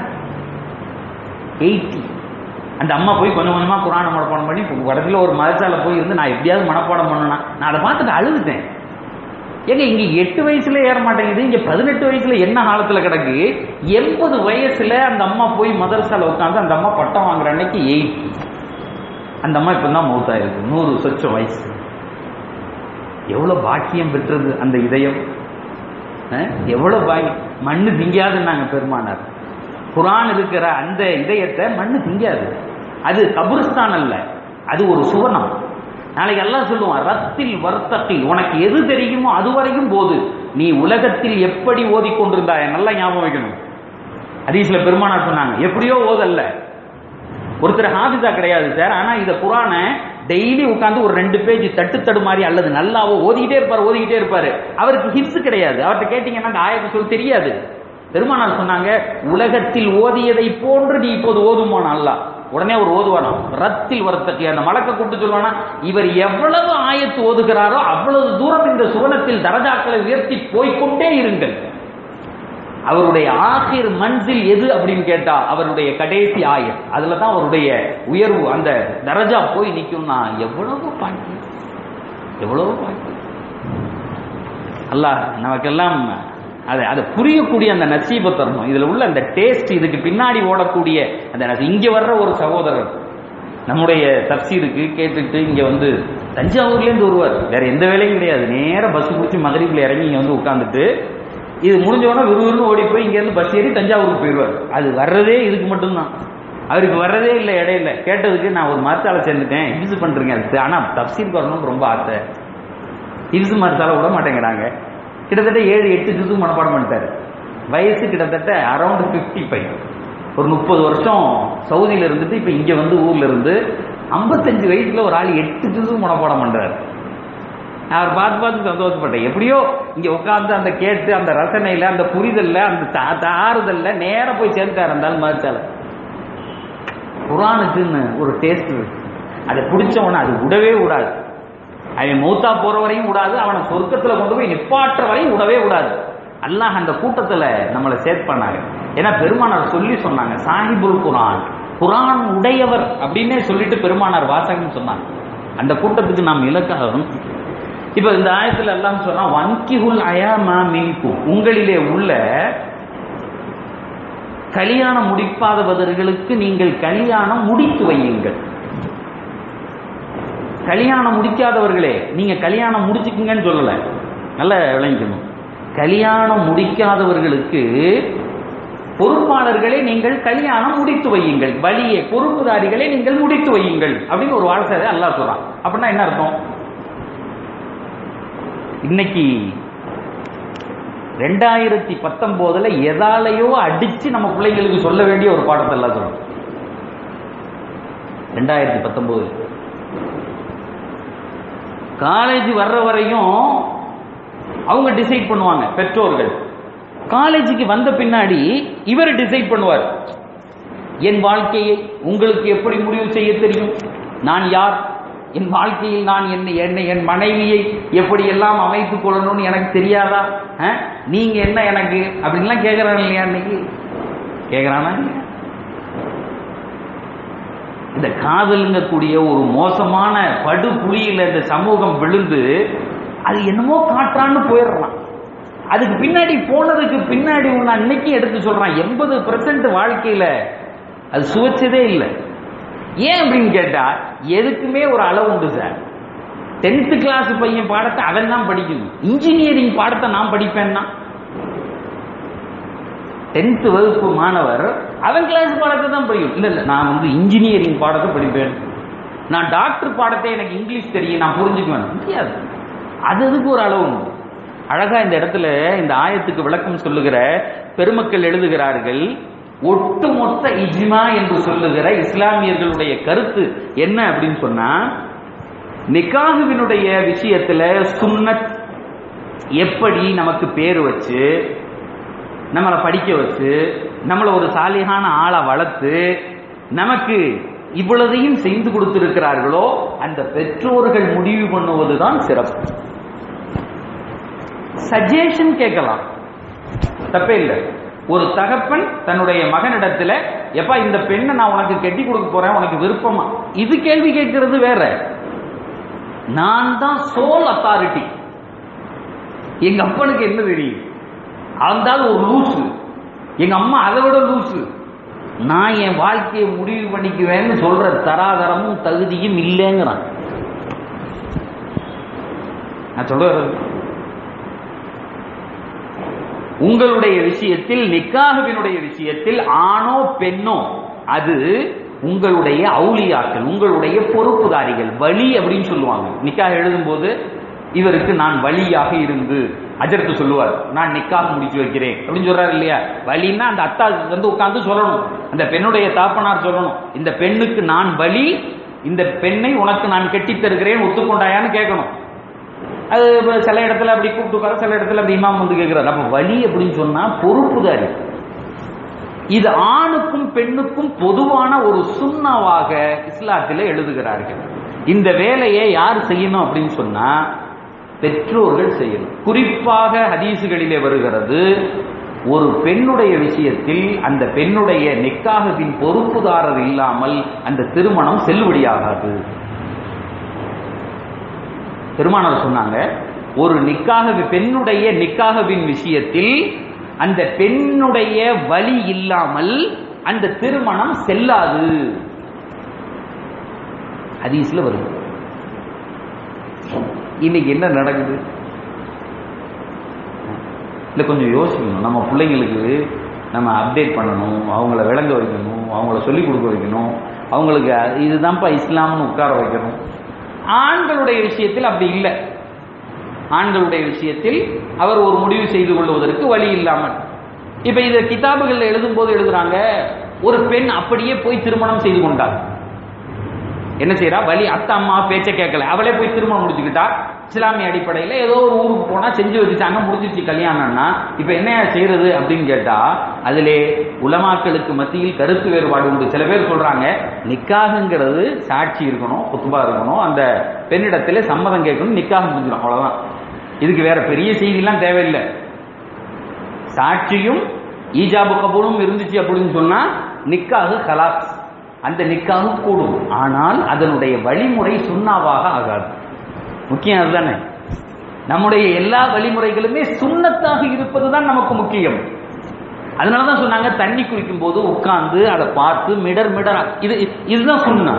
எயிட்டி அந்த அம்மா போய் கொஞ்சம் கொஞ்சமா குரான மனப்பாடம் பண்ணி கடைசியில் ஒரு மதச்சால போய் இருந்து நான் எப்படியாவது மனப்பாடம் பண்ணனா நான் அதை பார்த்துட்டு அழுதுட்டேன் ஏங்க இங்க எட்டு வயசுல ஏற மாட்டேங்குது இங்க பதினெட்டு வயசுல என்ன காலத்துல கிடக்கு எண்பது வயசுல அந்த அம்மா போய் மதரசால உட்காந்து அந்த அம்மா பட்டம் வாங்குற அன்னைக்கு எயிட்டி அந்த அம்மா இப்பதான் மௌத்தா இருக்கு நூறு சொச்சம் வயசு எவ்வளவு பாக்கியம் பெற்றது அந்த இதயம் எவ்வளவு பாக்கியம் மண்ணு திங்காதுன்னாங்க பெருமானார் குரான் இருக்கிற அந்த இதயத்தை மண்ணு திங்காது அது கபுரஸ்தான் அல்ல அது ஒரு சுவனம் நாளைக்கு எல்லாம் சொல்லுவான் ரத்தில் வர்த்தத்தில் உனக்கு எது தெரியுமோ அது வரைக்கும் போது நீ உலகத்தில் எப்படி ஓதிக்கொண்டிருந்தாய் நல்லா ஞாபகம் வைக்கணும் அதீஸ்ல பெருமானார் சொன்னாங்க எப்படியோ ஓதல்ல ஒருத்தர் ஹாபிஸா கிடையாது சார் ஆனா இந்த குரானை டெய்லி உட்காந்து ஒரு ரெண்டு பேஜ் தட்டு தடு மாதிரி அல்லது நல்லாவோ ஓதிக்கிட்டே இருப்பார் ஓதிக்கிட்டே இருப்பாரு அவருக்கு ஹிப்ஸ் கிடையாது அவர்கிட்ட கேட்டீங்கன்னா அந்த ஆயத்தை சொல்லி தெரியாது பெருமானார் சொன்னாங்க உலகத்தில் ஓதியதை போன்று நீ இப்போது ஓதுமான அல்லா உடனே ஒரு ஓதுவானா ரத்தில் வரத்தக்கு அந்த மலக்க கூப்பிட்டு சொல்லுவானா இவர் எவ்வளவு ஆயத்து ஓதுகிறாரோ அவ்வளவு தூரம் இந்த சுவனத்தில் தரஜாக்களை உயர்த்தி போய்கொண்டே இருங்கள் அவருடைய ஆசிர் மன்சில் எது அப்படின்னு கேட்டா அவருடைய கடைசி ஆயர் அதுல தான் அவருடைய உயர்வு அந்த தரஜா போய் நிக்கும்னா எவ்வளவு பாக்கி எவ்வளவு பாக்கி அல்லாஹ் நமக்கெல்லாம் அதை அதை புரியக்கூடிய அந்த நசீபை தரணும் இதுல உள்ள அந்த டேஸ்ட் இதுக்கு பின்னாடி ஓடக்கூடிய அந்த இங்க வர்ற ஒரு சகோதரர் நம்முடைய தப்சீருக்கு கேட்டுட்டு இங்க வந்து தஞ்சாவூர்லேருந்து வருவார் வேற எந்த வேலையும் கிடையாது நேர பஸ் பிடிச்சி மதுரைக்குள்ள இறங்கி இங்க வந்து உட்காந்துட்டு இது முடிஞ்சவொடனே விறுவிறுன்னு ஓடி போய் இங்கேருந்து பஸ் ஏறி தஞ்சாவூருக்கு போயிடுவார் அது வர்றதே இதுக்கு மட்டும்தான் அவருக்கு வர்றதே இல்லை இடையில கேட்டதுக்கு நான் ஒரு மரத்தால சேர்ந்துட்டேன் ஹிப்ஸ் பண்றீங்க அதுக்கு ஆனா தப்சீருக்கு வரணும்னு ரொம்ப ஆசை ஹிப்ஸ் மரத்தால விட மாட்டேங்கிறாங்க கிட்டத்தட்ட ஏழு எட்டு ஜுது மனப்பாடம் பண்ணிட்டாரு வயசு கிட்டத்தட்ட அரௌண்ட் ஃபிஃப்டி ஃபைவ் ஒரு முப்பது வருஷம் சவுதியில இருந்துட்டு இப்ப இங்க வந்து ஊர்ல இருந்து ஐம்பத்தஞ்சு வயசுல ஒரு ஆள் எட்டு ஜுது மனப்பாடம் பண்றாரு அவர் பார்த்து பார்த்து சந்தோஷப்பட்டேன் எப்படியோ இங்க உட்கார்ந்து அந்த கேட்டு அந்த ரசனையில அந்த புரிதல்ல அந்த ஆறுதல்ல நேர போய் சேர்ந்துட்டார் இருந்தாலும் மறுத்தால குரானுக்குன்னு ஒரு டேஸ்ட் இருக்கு அதை பிடிச்சவன அது விடவே விடாது அவன் மௌத்தா போற வரையும் விடாது அவனை சொர்க்கத்துல கொண்டு போய் நிப்பாற்ற வரையும் விடவே விடாது அல்லாஹ் அந்த கூட்டத்துல நம்மளை சேர்த்து பண்ணாங்க ஏன்னா பெருமானார் சொல்லி சொன்னாங்க சாஹிபுல் குரான் குரான் உடையவர் அப்படின்னே சொல்லிட்டு பெருமானார் வாசகம் சொன்னாங்க அந்த கூட்டத்துக்கு நாம் இலக்காகும் இப்ப இந்த ஆயத்துல எல்லாம் சொன்னா வன்கிஹுல் அயாமா மின்கு உங்களிலே உள்ள கல்யாணம் முடிக்காதவர்களுக்கு நீங்கள் கல்யாணம் முடித்து வையுங்கள் கல்யாணம் முடிக்காதவர்களே நீங்க கல்யாணம் முடிச்சுக்குங்கன்னு சொல்லல நல்லா விளங்கிக்கணும் கல்யாணம் முடிக்காதவர்களுக்கு பொறுப்பாளர்களே நீங்கள் கல்யாணம் முடித்து வையுங்கள் வழியே பொறுப்புதாரிகளை நீங்கள் முடித்து வையுங்கள் அப்படின்னு ஒரு வாழ்க்கை அல்லாஹ் சொல்றான் அப்படின்னா என்ன அர்த்தம் இன்னைக்கு ரெண்டாயிரத்தி பத்தொன்பதுல எதாலையோ அடிச்சு நம்ம பிள்ளைங்களுக்கு சொல்ல வேண்டிய ஒரு பாடத்தை எல்லாம் சொல்லணும் ரெண்டாயிரத்தி பத்தொன்பது காலேஜ் வர்ற வரையும் அவங்க டிசைட் பண்ணுவாங்க பெற்றோர்கள் காலேஜுக்கு வந்த பின்னாடி இவர் டிசைட் பண்ணுவார் என் வாழ்க்கையை உங்களுக்கு எப்படி முடிவு செய்ய தெரியும் நான் யார் என் வாழ்க்கையில் நான் என்னை என்னை என் மனைவியை எப்படி எல்லாம் அமைத்துக் கொள்ளணும்னு எனக்கு தெரியாதா அஹ்? நீங்க என்ன எனக்கு அப்படின்லாம் கேட்கறான் இல்லையா இன்னைக்கு கேட்கறானா இல்லையா? இந்த காதலுங்கக்கூடிய ஒரு மோசமான படுகுழியில இந்த சமூகம் விழுந்து அது என்னமோ காட்டுறான்னு போயிடுறான் அதுக்கு பின்னாடி போனதுக்கு பின்னாடி உன்னை அன்னைக்கு எடுத்து சொல்றான் எண்பது பெர்சன்ட் வாழ்க்கையில அது சுவைச்சதே இல்லை ஏன் அப்படின்னு கேட்டா எதுக்குமே ஒரு அளவு உண்டு சார் டென்த் கிளாஸ் பையன் பாடத்தை அவன் தான் படிக்கணும் இன்ஜினியரிங் பாடத்தை நான் படிப்பேன்னா டென்த் வகுப்பு மாணவர் அவன் கிளாஸ் பாடத்தை தான் படிக்கும் இல்ல இல்ல நான் வந்து இன்ஜினியரிங் பாடத்தை படிப்பேன் நான் டாக்டர் பாடத்தை எனக்கு இங்கிலீஷ் தெரியும் நான் புரிஞ்சுக்குவேன் முடியாது அது அதுக்கு ஒரு அளவு உண்டு அழகா இந்த இடத்துல இந்த ஆயத்துக்கு விளக்கம் சொல்லுகிற பெருமக்கள் எழுதுகிறார்கள் ஒட்டுமொத்த இஜ்மா என்று சொல்லுகிற இஸ்லாமியர்களுடைய கருத்து என்ன அப்படின்னு சொன்னா நிக்காகுவினுடைய விஷயத்துல சுன்னத் எப்படி நமக்கு பேர் வச்சு நம்மளை படிக்க வச்சு நம்மளை ஒரு சாலிகான ஆளை வளர்த்து நமக்கு இவ்வளதையும் செய்து கொடுத்திருக்கிறார்களோ அந்த பெற்றோர்கள் முடிவு பண்ணுவதுதான் சிறப்பு சஜஷன் கேட்கலாம் தப்பே இல்லை ஒரு தகப்பன் தன்னுடைய மகனிடத்துல எப்பா இந்த பெண்ணை நான் உனக்கு கட்டி கொடுக்க போறேன் உனக்கு விருப்பமா இது கேள்வி கேட்கிறது வேற நான் தான் சோல் அத்தாரிட்டி எங்க அப்பனுக்கு என்ன தெரியும் அவன் ஒரு லூசு எங்க அம்மா அதை விட லூசு நான் என் வாழ்க்கையை முடிவு பண்ணிக்குவேன்னு சொல்ற தராதரமும் தகுதியும் இல்லைங்கிறான் நான் சொல்ற உங்களுடைய விஷயத்தில் நிக்காகுவினுடைய விஷயத்தில் ஆணோ பெண்ணோ அது உங்களுடைய அவுளியாக்கள் உங்களுடைய பொறுப்புதாரிகள் வழி அப்படின்னு சொல்லுவாங்க நிக்காக எழுதும்போது இவருக்கு நான் வழியாக இருந்து அஜரத்து சொல்லுவார் நான் நிக்காக முடிச்சு வைக்கிறேன் அப்படின்னு சொல்றாரு இல்லையா வழின்னா அந்த அத்தா வந்து உட்கார்ந்து சொல்லணும் அந்த பெண்ணுடைய தாப்பனார் சொல்லணும் இந்த பெண்ணுக்கு நான் வழி இந்த பெண்ணை உனக்கு நான் கெட்டி தருகிறேன் ஒத்துக்கொண்டாயான்னு கேட்கணும் அது இப்ப சில இடத்துல அப்படி கூப்பிட்டு உட்கார சில இடத்துல அப்படி இமாம் வந்து கேட்கிறார் அப்ப வழி அப்படின்னு சொன்னா பொறுப்புதாரி இது ஆணுக்கும் பெண்ணுக்கும் பொதுவான ஒரு சுண்ணாவாக இஸ்லாத்தில் எழுதுகிறார்கள் இந்த வேலையை யார் செய்யணும் அப்படின்னு சொன்னா பெற்றோர்கள் செய்யணும் குறிப்பாக ஹதீசுகளிலே வருகிறது ஒரு பெண்ணுடைய விஷயத்தில் அந்த பெண்ணுடைய நிக்காகத்தின் பொறுப்புதாரர் இல்லாமல் அந்த திருமணம் செல்லுபடியாகாது பெருமானார் சொன்னாங்க ஒரு நிக்காக பெண்ணுடைய நிக்காகவின் விஷயத்தில் அந்த பெண்ணுடைய வழி இல்லாமல் அந்த திருமணம் செல்லாது ஹதீஸ்ல வருது இன்னைக்கு என்ன நடக்குது இல்லை கொஞ்சம் யோசிக்கணும் நம்ம பிள்ளைங்களுக்கு நம்ம அப்டேட் பண்ணணும் அவங்கள விளங்க வைக்கணும் அவங்கள சொல்லிக் கொடுக்க வைக்கணும் அவங்களுக்கு இதுதான்ப்பா இஸ்லாம்னு உட்கார வைக்கணும் ஆண்களுடைய விஷயத்தில் அப்படி இல்லை ஆண்களுடைய விஷயத்தில் அவர் ஒரு முடிவு செய்து கொள்வதற்கு வழி இல்லாமல் இப்ப இத கிதாபுகள் எழுதும் போது எழுதுறாங்க ஒரு பெண் அப்படியே போய் திருமணம் செய்து கொண்டாள் என்ன செய்யறா வழி அத்தா அம்மா பேச்ச கேட்கல அவளே போய் திருமணம் முடிச்சுக்கிட்டா இஸ்லாமிய அடிப்படையில் ஏதோ ஒரு ஊருக்கு போனா செஞ்சு வச்சுட்டாங்க முடிஞ்சிச்சு கல்யாணம்னா இப்ப என்ன செய்யறது அப்படின்னு கேட்டா அதிலே உலமாக்களுக்கு மத்தியில் கருத்து வேறுபாடு உண்டு சில பேர் சொல்றாங்க நிக்காகுங்கிறது சாட்சி இருக்கணும் குத்துபா இருக்கணும் அந்த பெண்ணிடத்துல சம்மதம் கேட்கணும் நிக்காக முடிஞ்சிடும் அவ்வளவுதான் இதுக்கு வேற பெரிய செய்திலாம் தேவையில்லை சாட்சியும் ஈஜாபு கபூலும் இருந்துச்சு அப்படின்னு சொன்னா நிக்காகு கலாஸ் அந்த நிக்காகு கூடும் ஆனால் அதனுடைய வழிமுறை சுண்ணாவாக ஆகாது முக்கியம் அதுதானே நம்முடைய எல்லா வழிமுறைகளுமே சுண்ணத்தாக இருப்பதுதான் நமக்கு முக்கியம் அதனாலதான் சொன்னாங்க தண்ணி குடிக்கும் போது உட்கார்ந்து அதை பார்த்து மிடர் மிடர் இது இதுதான் சுண்ணா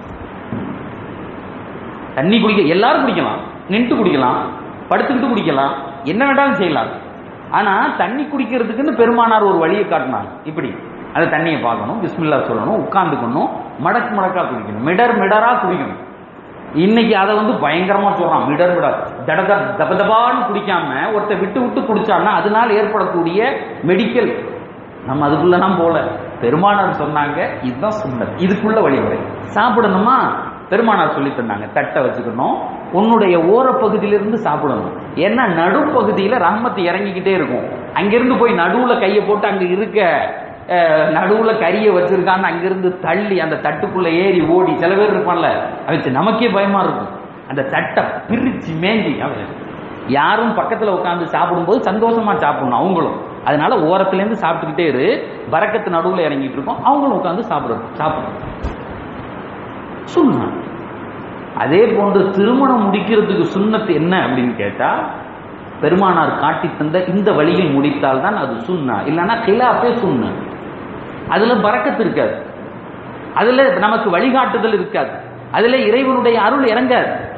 தண்ணி குடிக்க எல்லாரும் குடிக்கலாம் நின்று குடிக்கலாம் படுத்துக்கிட்டு குடிக்கலாம் என்ன வேண்டாலும் செய்யலாம் ஆனா தண்ணி குடிக்கிறதுக்குன்னு பெருமானார் ஒரு வழியை காட்டினாங்க இப்படி அந்த தண்ணியை பார்க்கணும் பிஸ்மில்லா சொல்லணும் உட்காந்துக்கணும் மடக்கு மடக்கா குடிக்கணும் மிடர் மிடரா குடிக்கணும் இன்னைக்கு அதை வந்து பயங்கரமா சொல்றான் மிடர் மிடர் தடத தபதபான்னு குடிக்காம ஒருத்த விட்டு விட்டு குடிச்சான்னா அதனால் ஏற்படக்கூடிய மெடிக்கல் நம்ம அதுக்குள்ளலாம் போல பெருமானார் சொன்னாங்க இதுதான் சுண்ணத் இதுக்குள்ள வழிமுறை சாப்பிடணுமா பெருமானார் சொல்லி தந்தாங்க தட்டை வச்சுக்கணும் உன்னுடைய ஓரப்பகுதியிலிருந்து சாப்பிடணும் ஏன்னா நடுப்பகுதியில ரஹமத்து இறங்கிக்கிட்டே இருக்கும் அங்கிருந்து போய் நடுவுல கையை போட்டு அங்க இருக்க நடுவுல கறியை வச்சிருக்கான்னு அங்கிருந்து தள்ளி அந்த தட்டுக்குள்ள ஏறி ஓடி சில பேர் இருப்பான்ல அவச்சு நமக்கே பயமா இருக்கும் அந்த தட்டை பிரிச்சு மேஞ்சி அவன் யாரும் பக்கத்துல உட்காந்து சாப்பிடும்போது சந்தோஷமா சாப்பிடணும் அவங்களும் அதனால ஓரத்துல இருந்து சாப்பிட்டுக்கிட்டே இரு பறக்கத்து நடுவுல இறங்கிட்டு இருக்கோம் அவங்களும் உட்காந்து சாப்பிடணும் சாப்பிடணும் சுண்ணா அதே போன்று திருமணம் முடிக்கிறதுக்கு சுண்ணத்து என்ன அப்படின்னு கேட்டா பெருமானார் காட்டி தந்த இந்த வழியில் முடித்தால் தான் அது சுண்ணா இல்லைன்னா கிலாப்பே சுண்ணா அதுல பறக்கத்து இருக்காது அதுல நமக்கு வழிகாட்டுதல் இருக்காது அதுல இறைவனுடைய அருள் இறங்காது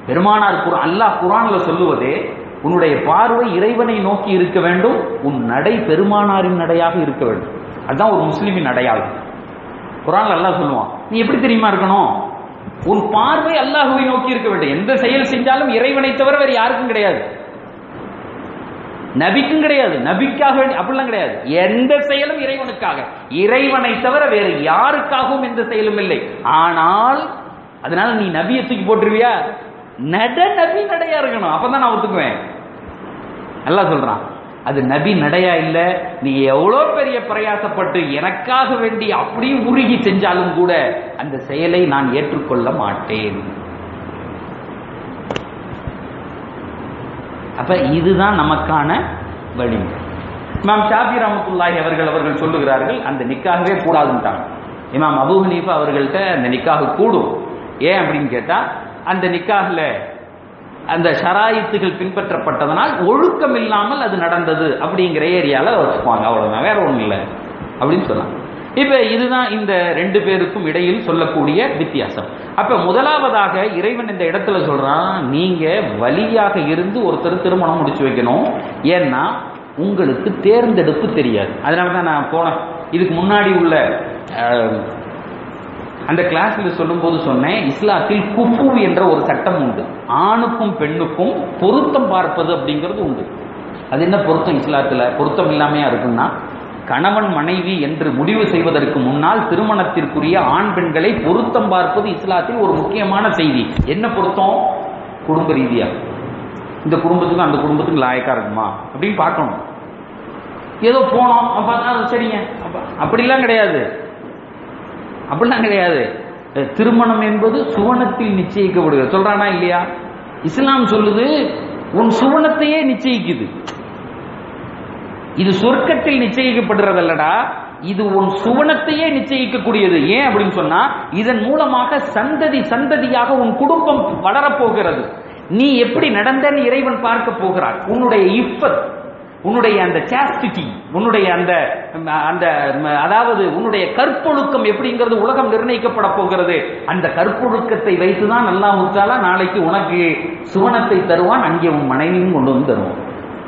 பெருமானார் குர் அல்லாஹ் குரான்ல சொல்லுவதே உன்னுடைய பார்வை இறைவனை நோக்கி இருக்க வேண்டும் உன் நடை பெருமானாரின் நடையாக இருக்க வேண்டும் அதுதான் ஒரு முஸ்லிமின் அடையாளம் குரான்ல அல்லாஹ் சொல்லுவான் நீ எப்படி தெரியுமா இருக்கணும் உன் பார்வை அல்லாஹுவை நோக்கி இருக்க வேண்டும் எந்த செயல் செஞ்சாலும் இறைவனை தவிர வேறு யாருக்கும் கிடையாது நபிக்கும் கிடையாது நபிக்காக வேண்டி அப்படிலாம் கிடையாது எந்த செயலும் இறைவனுக்காக இறைவனை தவிர வேறு யாருக்காகவும் எந்த செயலும் இல்லை ஆனால் அதனால நீ நபியை தூக்கி போட்டுருவியா நட நபி நடையா இருக்கணும் அப்பதான் நான் ஒத்துக்குவேன் நல்லா சொல்றான் அது நபி நடையா இல்ல நீ எவ்வளவு பெரிய பிரயாசப்பட்டு எனக்காக வேண்டி அப்படி உருகி செஞ்சாலும் கூட அந்த செயலை நான் ஏற்றுக்கொள்ள மாட்டேன் அப்ப இதுதான் நமக்கான வழிமுறை இமாம் ஷாபி ரஹமத்துல்லாஹி அவர்கள் அவர்கள் சொல்லுகிறார்கள் அந்த நிக்காகவே கூடாதுன்ட்டாங்க இமாம் அபு ஹனீஃபா அவர்கள்ட்ட அந்த நிக்காக கூடும் ஏன் அப்படின்னு கேட்டா அந்த நிக்காகல அந்த ஷராயித்துகள் பின்பற்றப்பட்டதனால் ஒழுக்கம் இல்லாமல் அது நடந்தது அப்படிங்கிற ஏரியால வச்சுக்குவாங்க அவ்வளவுதான் வேற ஒண்ணும் இல்லை அப்படின்னு சொல்லலாம் இப்ப இதுதான் இந்த ரெண்டு பேருக்கும் இடையில் சொல்லக்கூடிய வித்தியாசம் அப்ப முதலாவதாக இறைவன் இந்த இடத்துல சொல்றான் நீங்க வழியாக இருந்து ஒருத்தர் திருமணம் முடிச்சு வைக்கணும் ஏன்னா உங்களுக்கு தேர்ந்தெடுப்பு தெரியாது அதனால தான் நான் போனேன் இதுக்கு முன்னாடி உள்ள அஹ், அந்த கிளாஸ்ல சொல்லும்போது சொன்னேன் இஸ்லாத்தில் குஃபு என்ற ஒரு சட்டம் உண்டு ஆணுக்கும் பெண்ணுக்கும் பொருத்தம் பார்ப்பது அப்படிங்கிறது உண்டு அது என்ன பொருத்தம் இஸ்லாத்துல பொருத்தம் இல்லாமையா இருக்குன்னா கணவன் மனைவி என்று முடிவு செய்வதற்கு முன்னால் திருமணத்திற்குரிய ஆண் பெண்களை பொருத்தம் பார்ப்பது இஸ்லாத்தில் ஒரு முக்கியமான செய்தி என்ன பொருத்தம் குடும்ப ரீதியா இந்த குடும்பத்துக்கும் அந்த குடும்பத்துக்கும் லாயக்கா இருக்குமா அப்படின்னு பார்க்கணும் ஏதோ போனோம் அப்ப பார்த்தா சரிங்க அப்ப அப்படிலாம் கிடையாது அப்படிலாம் கிடையாது அஹ் திருமணம் என்பது சுவனத்தில் நிச்சயிக்கப்படுகிறது சொல்றானா இல்லையா இஸ்லாம் சொல்லுது உன் சுவனத்தையே நிச்சயிக்குது இது சொர்க்கத்தில் நிச்சயிக்கப்படுறதல்லடா இது உன் சுவனத்தையே நிச்சயிக்கக்கூடியது ஏன் அப்படின்னு சொன்னா இதன் மூலமாக சந்ததி சந்ததியாக உன் குடும்பம் வளரப்போகிறது நீ எப்படி நடந்தன்னு இறைவன் பார்க்க போகிறார் உன்னுடைய இஃபத் உன்னுடைய அந்த சாஸ்டிட்டி உன்னுடைய அந்த அந்த அதாவது உன்னுடைய கற்பொழுக்கம் எப்படிங்கிறது உலகம் நிர்ணயிக்கப்பட போகிறது அந்த கற்பொழுக்கத்தை வைத்துதான் நல்லா உற்றாலா நாளைக்கு உனக்கு சுவனத்தை தருவான் அங்கே உன் மனைவியும் கொண்டு வந்து தருவான்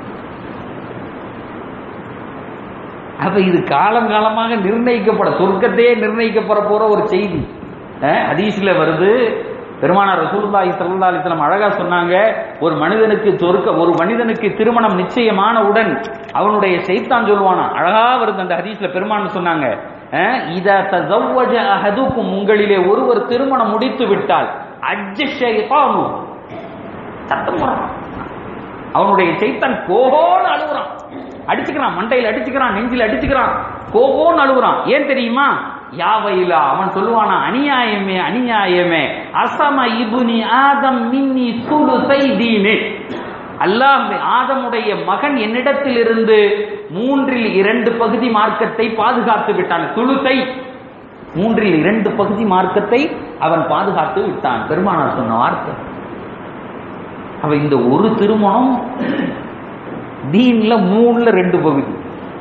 அப்ப இது காலம் காலமாக நிர்ணயிக்கப்பட சொர்க்கத்தையே நிர்ணயிக்கப்பட போற ஒரு செய்தி அஹ், ஹதீஸ்ல வருது பெருமானார் ரசூலுல்லாஹி ஸல்லல்லாஹு அலைஹி வஸல்லம் அழகா சொன்னாங்க ஒரு மனிதனுக்கு சொர்க்க ஒரு மனிதனுக்கு திருமணம் நிச்சயமான உடன் அவனுடைய சைத்தான் சொல்லுவானா அழகா வருது அந்த ஹதீஸ்ல பெருமான் சொன்னாங்க அஹ், இதா தஸவ்வஜ அஹதுக்கும் உங்களிலே ஒருவர் திருமணம் முடித்து விட்டால் அஜ்ஜ ஷைத்தானு சத்தம் போடுறான். அவனுடைய சைத்தான் கோகோன்னு அழுகுறான் அடிச்சுக்கிறான் மண்டையில் அடிச்சுக்கிறான் நெஞ்சில் அடிச்சுக்கிறான் கோகோன்னு அழுகுறான் ஏன் தெரியுமா யாவையிலா அவன் சொல்லுவானா அநியாயமே அநியாயமே அசம இபுனி ஆதம் மின்னி சுடு செய்தீனே அல்லாஹ் ஆதமுடைய மகன் என்னிடத்தில் இருந்து மூன்றில் இரண்டு பகுதி மார்க்கத்தை பாதுகாத்து விட்டான் சுழுத்தை மூன்றில் இரண்டு பகுதி மார்க்கத்தை அவன் பாதுகாத்து விட்டான் பெருமானார் சொன்ன வார்த்தை அவ இந்த ஒரு திருமணம் தீன்ல மூணுல ரெண்டு பகுதி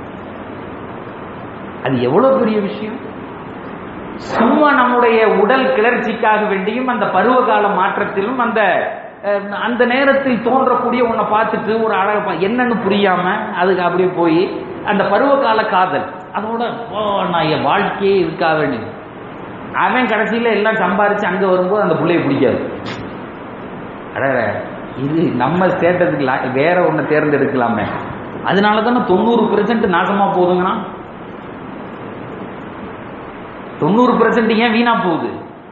அது எவ்வளவு பெரிய விஷயம் சும்மா நம்முடைய உடல் கிளர்ச்சிக்காக வேண்டியும் அந்த பருவகால மாற்றத்திலும் அந்த அஹ், அந்த நேரத்தில் தோன்றக்கூடிய உன்னை பார்த்துட்டு ஒரு அழக பா- என்னன்னு புரியாம அதுக்கு அப்படியே போய் அந்த பருவகால காதல் அதோட ஓ, நான் என் வாழ்க்கையே இதுக்காக வேண்டியது அவன் கடைசியில எல்லாம் சம்பாரிச்சு அங்க வரும்போது அந்த பிள்ளைய பிடிக்காது அடடே இது நம்ம ஸ்டேட்டஸுக்கு லா- வேற ஒன்று தேர்ந்தெடுக்கலாமே அதனால தானே தொண்ணூறு பெர்சன்ட் நாசமா போகுதுங்கன்னா தொண்ணூறு பெர்சன்ட் ஏன் வீணா போகுது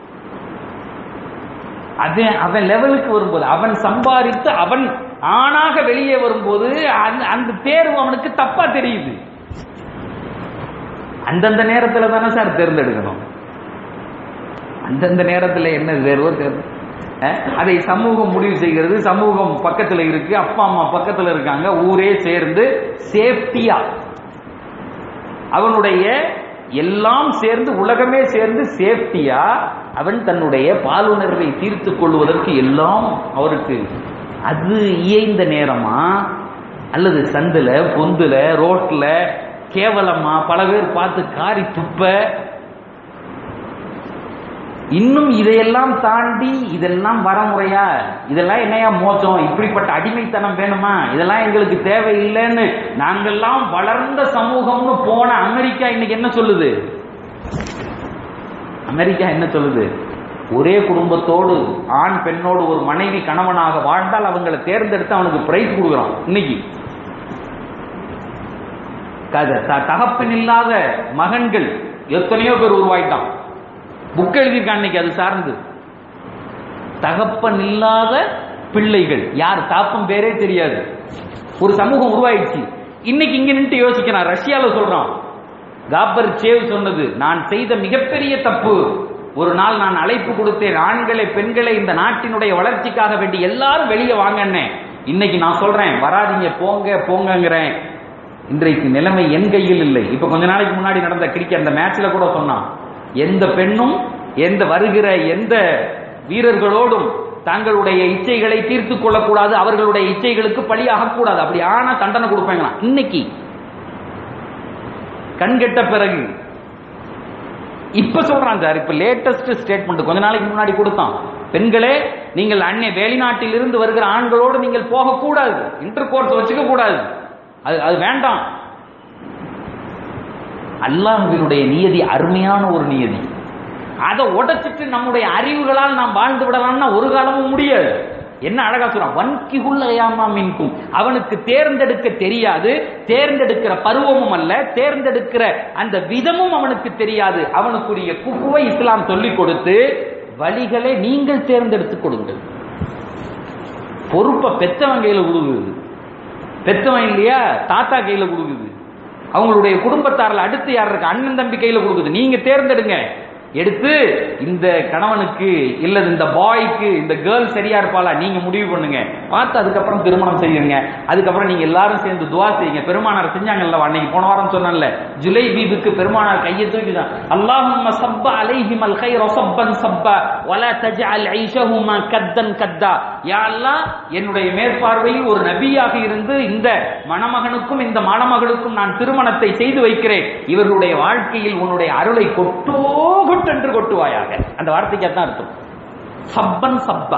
அவன் அவன் லெவலுக்கு வரும்போது அவன் சம்பாதித்து அவன் ஆணாக வெளியே வரும்போது அந்த அந்த தேர்வு அவனுக்கு தப்பா தெரியுது அந்தந்த நேரத்துல தானே சார் தேர்ந்தெடுக்கணும் அந்தந்த நேரத்துல என்ன தேர்வோ தேர்வு அஹ், அதை சமூகம் முடிவு செய்கிறது சமூகம் பக்கத்துல இருக்கு அப்பா அம்மா பக்கத்துல இருக்காங்க ஊரே சேர்ந்து சேஃப்டியா அவனுடைய எல்லாம் சேர்ந்து உலகமே சேர்ந்து சேஃப்டியா அவன் தன்னுடைய பாலுணர்வை தீர்த்து கொள்வதற்கு எல்லாம் அவருக்கு அது இயைந்த நேரமா அல்லது சந்துல பொந்துல ரோட்ல கேவலமா பல பேர் பார்த்து காரி துப்ப இன்னும் இதையெல்லாம் தாண்டி இதெல்லாம் வரமுறையா இதெல்லாம் என்னையா மோசம் இப்படிப்பட்ட அடிமைத்தனம் வேணுமா இதெல்லாம் எங்களுக்கு தேவையில்லைன்னு நாங்கெல்லாம் வளர்ந்த சமூகம்னு போன அமெரிக்கா இன்னைக்கு என்ன சொல்லுது அமெரிக்கா என்ன சொல்லுது ஒரே குடும்பத்தோடு ஆண் பெண்ணோடு ஒரு மனைவி கணவனாக வாழ்ந்தால் அவங்களை தேர்ந்தெடுத்து அவனுக்கு பிரைஸ் கொடுக்குறான் இன்னைக்கு க- த- தகப்பன் இல்லாத மகன்கள் எத்தனையோ பேர் உருவாயிட்டான் புக் எழுதியிருக்கான் இன்னைக்கு அது சார்ந்து தகப்பன் இல்லாத பிள்ளைகள் யார் தாப்பம் பேரே தெரியாது ஒரு சமூகம் உருவாயிடுச்சு இன்னைக்கு இங்க நின்று யோசிக்கிறான் ரஷ்யால சொல்றான் காப்பர் சேவ் சொன்னது நான் செய்த மிகப்பெரிய தப்பு ஒரு நாள் நான் அழைப்பு கொடுத்தேன் ஆண்களை பெண்களை இந்த நாட்டினுடைய வளர்ச்சிக்காக வேண்டி எல்லாரும் வெளியே வாங்கன்னே இன்னைக்கு நான் சொல்றேன் வராதீங்க போங்க போங்கங்கிறேன் இன்றைக்கு நிலைமை என் கையில் இல்லை இப்ப கொஞ்ச நாளைக்கு முன்னாடி நடந்த கிரிக்கெட் அந்த மேட்ச்ல கூட சொன்னான் எந்த பெண்ணும் எந்த வருகிற எந்த வீரர்களோடும் தங்களுடைய இச்சைகளை தீர்த்து கொள்ளக்கூடாது அவர்களுடைய இச்சைகளுக்கு பலியாக கூடாது அப்படி ஆனா தண்டனை கொடுப்பாங்களாம் இன்னைக்கு கண்கெட்ட பிறகு இப்ப சொல்றான் சார் இப்ப லேட்டஸ்ட் ஸ்டேட்மெண்ட் கொஞ்ச நாளைக்கு முன்னாடி கொடுத்தான் பெண்களே நீங்கள் அன்னை வெளிநாட்டில் இருந்து வருகிற ஆண்களோடு நீங்கள் போகக்கூடாது இன்டர் கோர்ஸ் வச்சுக்க கூடாது அது அது வேண்டாம் அல்லாஹ்வினுடைய நியதி அருமையான ஒரு நியதி அதை உடைச்சிட்டு நம்முடைய அறிவுகளால் நாம் வாழ்ந்து விடலாம்னா ஒரு காலமும் முடியாது என்ன அழகா சொல்றான் வன்கிகுள்ள ஐயாமா மின்கும் அவனுக்கு தேர்ந்தெடுக்க தெரியாது தேர்ந்தெடுக்கிற பருவமும் அல்ல தேர்ந்தெடுக்கிற அந்த விதமும் அவனுக்கு தெரியாது அவனுக்குரிய குக்குவை இஸ்லாம் சொல்லிக் கொடுத்து வழிகளை நீங்கள் தேர்ந்தெடுத்து கொடுங்கள் பொறுப்பை பெத்தவன் கையில கொடுக்குது பெத்தவன் இல்லையா தாத்தா கையில கொடுக்குது அவங்களுடைய குடும்பத்தாரில் அடுத்து யார் இருக்கு அண்ணன் தம்பி கையில கொடுக்குது நீங்க தேர்ந்தெடுங்க எடுத்து இந்த கணவனுக்கு இல்லது இந்த பாய்க்கு இந்த கேர்ள் சரியா இருப்பாளா நீங்க முடிவு பண்ணுங்க பார்த்து அதுக்கப்புறம் திருமணம் செய்யுங்க அதுக்கப்புறம் நீங்க எல்லாரும் சேர்ந்து துவா செய்யுங்க பெருமானார் செஞ்சாங்கல்ல அன்னைக்கு போன வாரம் சொன்னேன்ல ஜுலை பீபுக்கு பெருமானார் கையை தூக்கிதான் அல்லாஹும்ம சப்ப அலைஹிம் அல் கைர சப்பன் சப்ப வலா தஜ்அல் ஐஷஹுமா கத்தன் கத்தா யா அல்லாஹ் என்னுடைய மேற்பார்வையில் ஒரு நபியாக இருந்து இந்த மணமகனுக்கும் இந்த மணமகளுக்கும் நான் திருமணத்தை செய்து வைக்கிறேன் இவர்களுடைய வாழ்க்கையில் உன்னுடைய அருளை கொட்டோ கொட்டென்று கொட்டுவாயாக அந்த வார்த்தைக்கு அதான் அர்த்தம் சப்பன் சப்பா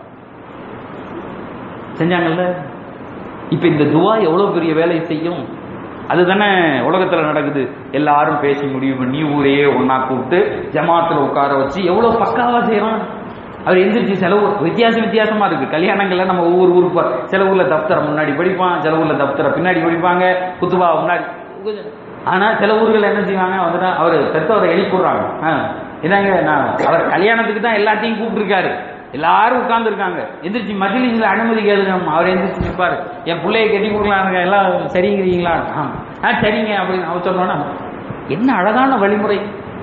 செஞ்சாங்கல்ல இப்ப இந்த துவா எவ்வளவு பெரிய வேலை செய்யும் அதுதானே உலகத்துல நடக்குது எல்லாரும் பேசி முடிவு பண்ணி ஊரையே ஒண்ணா கூப்பிட்டு ஜமாத்துல உட்கார வச்சு எவ்வளவு பக்காவா செய்யறான் அவர் எந்திரிச்சு செலவு வித்தியாசம் வித்தியாசமா இருக்கு கல்யாணங்கள்ல நம்ம ஒவ்வொரு ஊருக்கு போ- சில ஊர்ல தப்தரை முன்னாடி படிப்பான் சில ஊர்ல தப்தரை பின்னாடி படிப்பாங்க குத்துபா முன்னாடி ஆனா சில ஊர்கள் என்ன செய்வாங்க வந்துட்டா அவர் பெத்தவரை எழுப்பிடுறாங்க இதாங்க நான் அவர் கல்யாணத்துக்கு தான் எல்லாத்தையும் கூப்பிட்டுருக்காரு எல்லாரும் உட்கார்ந்து இருக்காங்க எந்திரிச்சு மஜிலிஸ்ல அனுமதி கேளுங்க அவர் எந்திரிச்சு நிற்பாரு என் பிள்ளைய கட்டி கொடுக்கலாங்க எல்லாம் சரிங்கிறீங்களா ஆ. ஆ சரிங்க அப்படின்னு அவர் சொன்னோன்னா என்ன அழகான வழிமுறை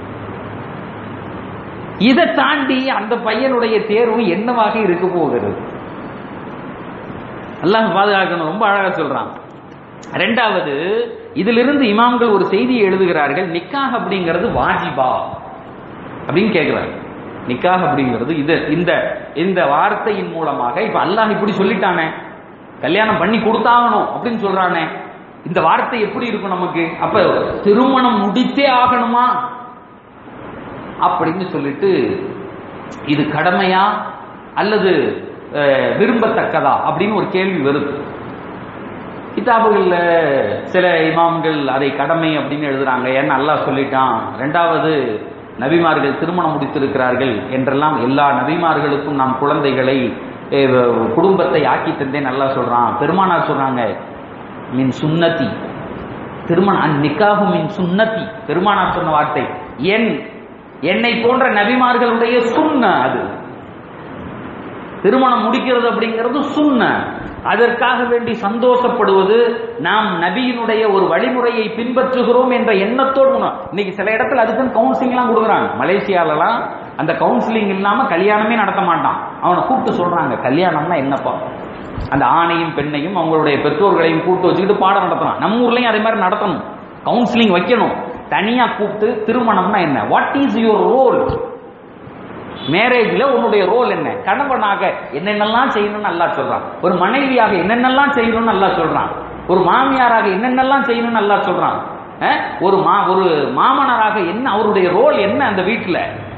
இதை தாண்டி அந்த பையனுடைய தேர்வு என்னவாக இருக்க போகிறது அல்லாஹ் பாதுகாக்கணும் ரொம்ப அழகா சொல்றான் ரெண்டாவது இதிலிருந்து இமாம்கள் ஒரு செய்தியை எழுதுகிறார்கள் நிக்காஹ் அப்படிங்கிறது வாஜிபா அப்படின்னு கேட்கிறார் நிக்காஹ் அப்படிங்கிறது இது இந்த இந்த வார்த்தையின் மூலமாக இப்ப அல்லாஹ் இப்படி சொல்லிட்டானே கல்யாணம் பண்ணி கொடுத்தாகணும் அப்படின்னு சொல்றானே இந்த வார்த்தை எப்படி இருக்கும் நமக்கு அப்ப திருமணம் முடித்தே ஆகணுமா அப்படின்னு சொல்லிட்டு இது கடமையா அல்லது அஹ், விரும்பத்தக்கதா அப்படின்னு ஒரு கேள்வி வருது கிதாபுகள்ல சில இமாம்கள் அதை கடமை அப்படின்னு எழுதுறாங்க ஏன்னா அல்லாஹ் சொல்லிட்டான் ரெண்டாவது நபிமார்கள் திருமணம் முடித்திருக்கிறார்கள் என்றெல்லாம் எல்லா நபிமார்களுக்கும் நாம் குழந்தைகளை அஹ், குடும்பத்தை ஆக்கி தந்தேன் நல்லா சொல்றான் பெருமானார் சொல்றாங்க மின் சுன்னதி திருமணம் அந் நிக்காகு மின் சுன்னதி பெருமானார் சொன்ன வார்த்தை என் என்னை போன்ற நபிமார்களுடைய சுன்ன அது திருமணம் முடிக்கிறது அப்படிங்கிறது சுன்ன அதற்காக வேண்டி சந்தோஷப்படுவது நாம் நபியினுடைய ஒரு வழிமுறையை பின்பற்றுகிறோம் என்ற எண்ணத்தோடு உண- இன்னைக்கு சில இடத்துல அதுக்குன்னு கவுன்சிலிங்லாம் கொடுக்குறாங்க மலேசியாலலாம் அந்த கவுன்சிலிங் இல்லாம கல்யாணமே நடத்த மாட்டான் அவனை கூப்பிட்டு சொல்றாங்க கல்யாணம்னா என்னப்பா அந்த ஆணையும் பெண்ணையும் அவங்களுடைய பெற்றோர்களையும் கூப்பிட்டு வச்சுக்கிட்டு பாடம் நடத்தலாம் நம்ம ஊர்லயும் அதே மாதிரி நடத்தணும் கவுன்சிலிங் வைக்கணும் தனியா கூப்பிட்டு திருமணம்னா என்ன வாட் இஸ் யுவர் ரோல் மேரேஜ்ல உன்னுடைய ரோல் என்ன கணவனாக என்னென்னலாம் செய்யணும்னு நல்லா சொல்றான் ஒரு மனைவியாக என்னென்னலாம் செய்யணும்னு நல்லா சொல்றான் ஒரு மாமியாராக என்னென்னலாம் செய்யணும்னு நல்லா சொல்றான் அஹ்? ஒரு மா ஒரு மாமனாராக என்ன அவருடைய ரோல் என்ன அந்த வீட்டுல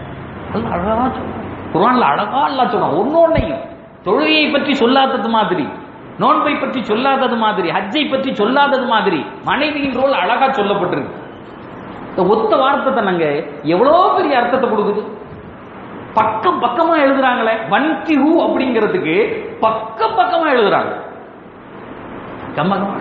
அல்லாஹ் அழகா சொல்றான் குர்ஆன்ல அழகா அல்லாஹ் சொல்றான் ஒன்னொன்னையும் தொழுகையை பற்றி சொல்லாதது மாதிரி நோன்பை பற்றி சொல்லாதது மாதிரி ஹஜ்ஜை பற்றி சொல்லாதது மாதிரி மனைவியின் ரோல் அழகா சொல்லப்பட்டிருக்கு இந்த ஒத்த வார்த்தை தானங்க எவ்வளோ பெரிய அர்த்தத்தை கொடுக்குது பக்கம் பக்கமா எழுதுறாங்களே வன்கி ஹூ அப்படிங்கிறதுக்கு பக்கம் பக்கமா எழுதுறாங்க கம்மகமா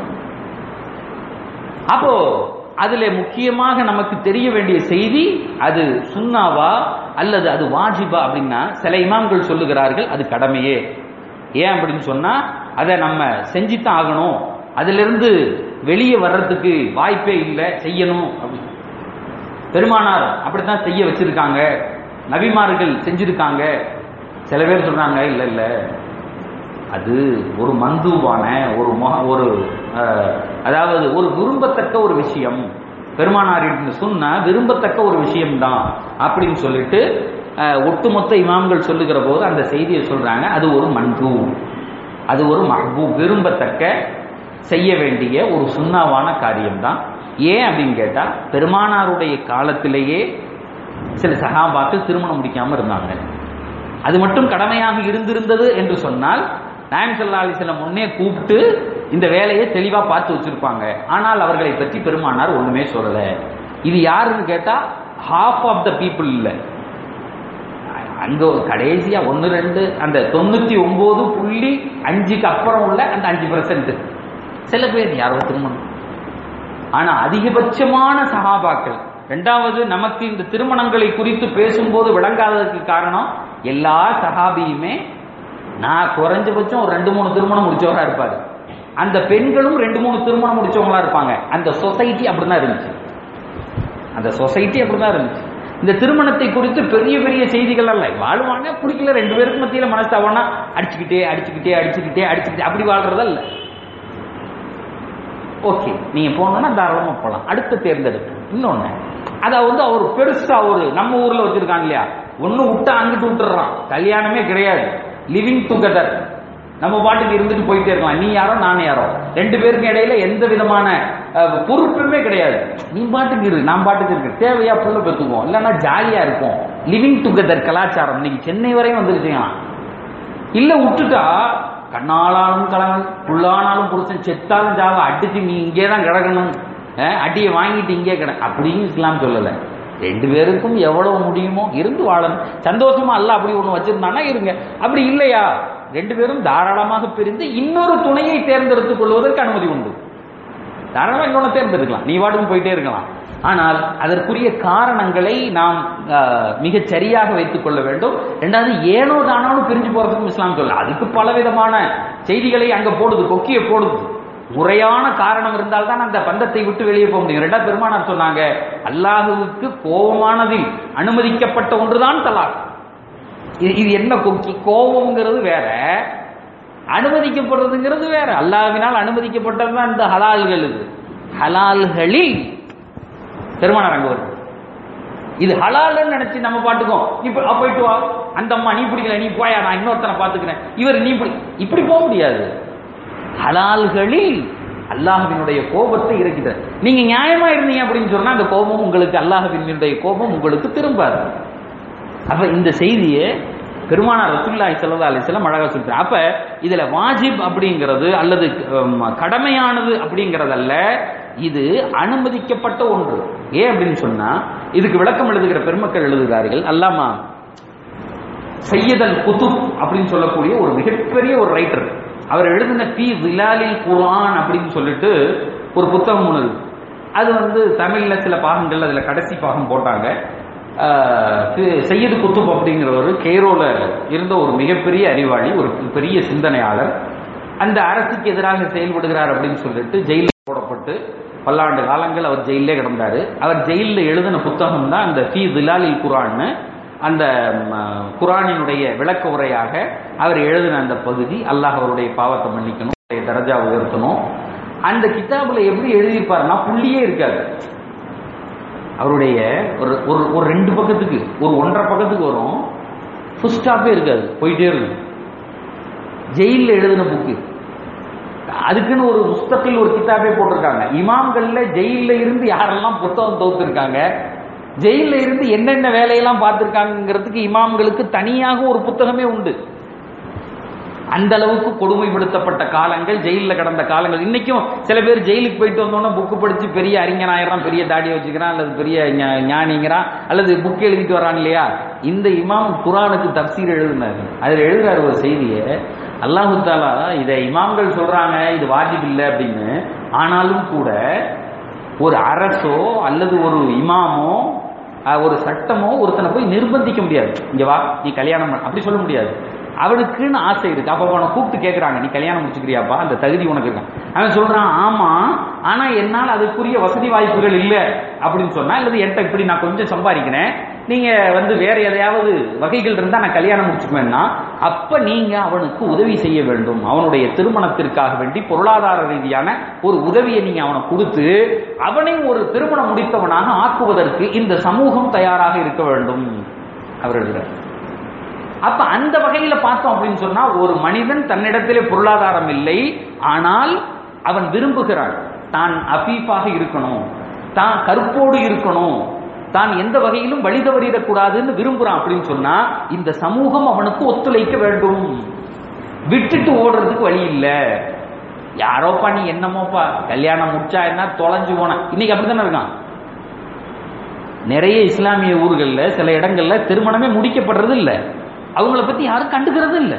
அப்போ அதுல முக்கியமாக நமக்கு தெரிய வேண்டிய செய்தி அது சுண்ணாவா அல்லது அது வாஜிபா அப்படின்னா சில இமாம்கள் சொல்லுகிறார்கள் அது கடமையே ஏன் அப்படின்னு சொன்னா அதை நம்ம செஞ்சுத்தான் ஆகணும் அதிலிருந்து வெளியே வர்றதுக்கு வாய்ப்பே இல்லை செய்யணும் அப்படின்னு பெருமானார் அப்படித்தான் செய்ய வச்சிருக்காங்க நபிமார்கள் செஞ்சிருக்காங்க சில பேர் சொல்றாங்க இல்ல இல்ல அது ஒரு மந்துவான ஒரு மொஹ- ஒரு அஹ், அதாவது ஒரு விரும்பத்தக்க ஒரு விஷயம் பெருமானாரின் சொன்ன விரும்பத்தக்க ஒரு விஷயம்தான் அப்படின்னு சொல்லிட்டு அஹ், ஒட்டுமொத்த இமாம்கள் சொல்லுகிற போது அந்த செய்தியை சொல்றாங்க அது ஒரு மன்து அது ஒரு மஹ்பூ விரும்பத்தக்க செய்ய வேண்டிய ஒரு சுண்ணாவான காரியம்தான் ஏன் அப்படின்னு கேட்டா பெருமானாருடைய காலத்திலேயே சில சகாபாக்கள் திருமணம் முடிக்காம இருந்தாங்க அது மட்டும் கடமையாக இருந்திருந்தது என்று சொன்னால் நாயம் சல்லா அலிஸ்லாம் முன்னே கூப்பிட்டு இந்த வேலையை தெளிவா பார்த்து வச்சிருப்பாங்க ஆனால் அவர்களை பற்றி பெருமானார் ஒண்ணுமே சொல்லல இது யாருன்னு கேட்டா ஹாஃப் ஆஃப் த பீப்புள் இல்லை அங்க கடைசியா ஒன்னு ரெண்டு அந்த தொண்ணூத்தி ஒன்பது புள்ளி அஞ்சுக்கு அப்புறம் உள்ள அந்த அஞ்சு பர்சன்ட் சில பேர் யாரோ திருமணம் ஆனா அதிகபட்சமான சகாபாக்கள் ரெண்டாவது நமக்கு இந்த திருமணங்களை குறித்து பேசும்போது விளங்காததுக்கு காரணம் எல்லா சகாபியுமே நான் குறைஞ்சபட்சம் ஒரு ரெண்டு மூணு திருமணம் முடிச்சவரா இருப்பாரு அந்த பெண்களும் ரெண்டு மூணு திருமணம் முடிச்சவங்களா இருப்பாங்க அந்த சொசைட்டி அப்படிதான் இருந்துச்சு அந்த சொசைட்டி அப்படிதான் இருந்துச்சு இந்த திருமணத்தை குறித்து பெரிய பெரிய செய்திகள் அல்ல வாழ்வாங்க பிடிக்கல ரெண்டு பேருக்கு மத்தியில மனஸ்தாபம்னா அடிச்சுக்கிட்டே அடிச்சுக்கிட்டே அடிச்சுக்கிட்டே அடிச்சுக்கிட்டே அப்படி வாழ்றதல்ல ஓகே நீங்க போனோம்னா தாராளமா போகலாம் அடுத்த தேர்ந்தெடுப்பு இன்னொன்னு அத வந்து அவர் பெருசா ஒரு நம்ம ஊர்ல வச்சிருக்காங்க இல்லையா ஒண்ணு விட்டா அங்கிட்டு விட்டுறான் கல்யாணமே கிடையாது லிவிங் டுகெதர் நம்ம பாட்டுக்கு இருந்துட்டு போயிட்டே இருக்கலாம் நீ யாரோ நான் யாரோ ரெண்டு பேருக்கு இடையில எந்த விதமான அஹ், பொறுப்புமே கிடையாது நீ பாட்டுக்கு இரு நான் பாட்டுக்கு இருக்கு தேவையா புள்ள பெற்றுக்குவோம் இல்லைன்னா ஜாலியா இருக்கும் லிவிங் டுகெதர் கலாச்சாரம் இன்னைக்கு சென்னை வரையும் வந்துருச்சுங்களாம் இல்ல விட்டுட்டா கண்ணாலாலும் கலவன் புல்லானாலும் புருஷன் செத்தாலும் ஜாவ அடிச்சு நீ இங்கே தான் கிடக்கணும் அஹ், அடியை வாங்கிட்டு இங்கே கிட அப்படின்னு இஸ்லாம் சொல்லல ரெண்டு பேருக்கும் எவ்வளவு முடியுமோ இருந்து வாழணும் சந்தோஷமா அல்ல அப்படி ஒண்ணு வச்சிருந்தானா இருங்க அப்படி இல்லையா ரெண்டு பேரும் தாராளமாக பிரிந்து இன்னொரு துணையை தேர்ந்தெடுத்துக் கொள்வதற்கு அனுமதி உண்டு தாராளமாக இன்னொன்று தேர்ந்தெடுக்கலாம் நீ வாட்டுக்கும் போயிட்டே இருக்கலாம் ஆனால் அதற்குரிய காரணங்களை நாம் ஆஹ், மிகச் சரியாக வைத்துக் கொள்ள வேண்டும் ரெண்டாவது ஏனோ தானாலும் பிரிஞ்சு போறதுக்கும் இஸ்லாம் சொல்ல அதுக்கு பலவிதமான செய்திகளை அங்க போடுது கொக்கிய போடுது முறையான காரணம் இருந்தால் தான் அந்த பந்தத்தை விட்டு வெளியே போக முடியும் ரெண்டா பெருமானார் சொன்னாங்க அல்லாஹுவுக்கு கோபமானதில் அனுமதிக்கப்பட்ட ஒன்றுதான் தலாக் இது இது என்ன கொக்கி கோபம்ங்கிறது வேற அனுமதிக்கப்படுறதுங்கிறது வேற அல்லாஹ்வினால் அனுமதிக்கப்பட்டது தான் இந்த ஹலால்கள் இது ஹலால்களில் பெருமானார் அங்க வருது இது ஹலால்னு நினைச்சு நம்ம பாட்டுக்கோம் இப்ப அப்ப போயிட்டு வா அந்த அம்மா நீ பிடிக்கல நீ போயா நான் இன்னொருத்தனை பாத்துக்கிறேன் இவர் நீ பிடி இப்படி போக முடியாது ஹலால்களில் அல்லாஹ்வினுடைய கோபத்தை இருக்கிறது நீங்க நியாயமா இருந்தீங்க அப்படின்னு சொன்னா அந்த கோபம் உங்களுக்கு அல்லாஹ்வினுடைய கோபம் உங்களுக்கு திரும்பாது அப்ப இந்த செய்தியை பெருமானார் ரசூலுல்லாஹி ஸல்லல்லாஹு அலைஹி வஸல்லம் அழகா சொல்றாங்க அப்ப இதுல வாஜிப் அப்படிங்கிறது அல்லது ஹம், கடமையானது அப்படிங்கிறதல்ல இது அனுமதிக்கப்பட்ட ஒன்று ஏன் அப்படின்னு சொன்னா இதுக்கு விளக்கம் எழுதுகிற பெருமக்கள் எழுதுகிறார்கள் அல்லாமா சையதல் குதுப் அப்படின்னு சொல்லக்கூடிய ஒரு மிகப்பெரிய ஒரு ரைட்டர் அவர் எழுதின பி விலாலில் குர்ஆன் அப்படின்னு சொல்லிட்டு ஒரு புத்தகம் ஒன்று இருக்கு. அது வந்து தமிழ்ல சில பாகங்கள் அதுல கடைசி பாகம் போட்டாங்க ஆஹ் சி- சையது குத்துப் அப்படிங்கிறவர் கெய்ரோல இருந்த ஒரு மிகப்பெரிய அறிவாளி ஒரு பெரிய சிந்தனையாளர் அந்த அரசுக்கு எதிராக செயல்படுகிறார் அப்படின்னு சொல்லிட்டு ஜெயிலில் போடப்பட்டு பல்லாண்டு காலங்கள் அவர் ஜெயிலே கிடந்தாரு அவர் ஜெயிலில் எழுதின புத்தகம் தான் அந்த ஃபி திலாலில் குரான்னு அந்த ம, குரானினுடைய விளக்க உரையாக அவர் எழுதின அந்த பகுதி அல்லாஹ் அவருடைய பாவத்தை மன்னிக்கணும் அவருடைய தரஜா உயர்த்தணும் அந்த கிதாபுல எப்படி எழுதியிருப்பாருன்னா புள்ளியே இருக்காது அவருடைய ஒரு ஒரு ஒரு ரெண்டு பக்கத்துக்கு ஒரு ஒன்றரை பக்கத்துக்கு வரும் ஃபுல் ஸ்டாப்பே இருக்காது போயிட்டே இருக்கும் ஜெயிலில் எழுதின புக்கு அதுக்குன்னு ஒரு புஸ்தகில் ஒரு கிதாபே போட்டிருக்காங்க இமாம்கள்ல ஜெயில்ல இருந்து யாரெல்லாம் புத்தகம் தோத்துருக்காங்க ஜெயில இருந்து என்னென்ன வேலையெல்லாம் பார்த்திருக்காங்கிறதுக்கு இமாம்களுக்கு தனியாக ஒரு புத்தகமே உண்டு அந்த அளவுக்கு கொடுமைப்படுத்தப்பட்ட காலங்கள் ஜெயிலில் கடந்த காலங்கள் இன்னைக்கும் சில பேர் ஜெயிலுக்கு போயிட்டு வந்தோன்னே புக்கு படிச்சு பெரிய அறிஞனாயிரம் பெரிய தாடி வச்சுக்கிறான் அல்லது பெரிய ஞா- ஞானிங்கிறான் அல்லது புக் எழுதிட்டு வரான் இல்லையா இந்த இமாம் குரானுக்கு தப்சீர் எழுதினார் அதில் எழுதுறாரு ஒரு செய்தியை அல்லாஹு தாலா இதை இமாம்கள் சொல்றாங்க இது வாஜிப் இல்லை அப்படின்னு ஆனாலும் கூட ஒரு அரசோ அல்லது ஒரு இமாமோ அஹ், ஒரு சட்டமோ ஒருத்தனை போய் நிர்பந்திக்க முடியாது இங்க வா நீ கல்யாணம் பண்ண அப்படி சொல்ல முடியாது அவனுக்குன்னு ஆசை இருக்கு அப்ப அவனை கூப்பிட்டு கேட்கறாங்க நீ கல்யாணம் முடிச்சுக்கிறியாப்பா அந்த தகுதி உனக்கு இருக்கான் அவன் சொல்றான் ஆமா ஆனா என்னால் அதுக்குரிய வசதி வாய்ப்புகள் இல்ல அப்படின்னு சொன்னா இல்லது என்கிட்ட இப்படி நான் கொஞ்சம் சம்பாதிக்கிறேன் நீங்க வந்து வேற எதையாவது வகைகள் இருந்தா நான் கல்யாணம் முடிச்சுக்குவேன்னா அப்ப நீங்க அவனுக்கு உதவி செய்ய வேண்டும் அவனுடைய திருமணத்திற்காக வேண்டி பொருளாதார ரீதியான ஒரு உதவியை நீங்க அவனுக்கு கொடுத்து அவனை ஒரு திருமணம் முடித்தவனாக ஆக்குவதற்கு இந்த சமூகம் தயாராக இருக்க வேண்டும் அவர் எழுதுறார் அப்ப அந்த வகையில பார்த்தோம் அப்படின்னு சொன்னா ஒரு மனிதன் தன்னிடத்திலே பொருளாதாரம் இல்லை ஆனால் அவன் விரும்புகிறான் தான் அஃபீஃபாக இருக்கணும் தான் கருப்போடு இருக்கணும் தான் எந்த வகையிலும் வழி தவறிடக்கூடாதுன்னு விரும்புறான் அப்படின்னு சொன்னா இந்த சமூகம் அவனுக்கு ஒத்துழைக்க வேண்டும் விட்டுட்டு ஓடுறதுக்கு வழி இல்ல யாரோப்பா நீ என்னமோப்பா கல்யாணம் முடிச்சா என்ன தொலைஞ்சு போன இன்னைக்கு அப்படித்தானே இருக்கான் நிறைய இஸ்லாமிய ஊர்கள்ல சில இடங்கள்ல திருமணமே முடிக்கப்படுறது இல்ல அவங்கள பத்தி யாரும் கண்டுக்கிறது இல்ல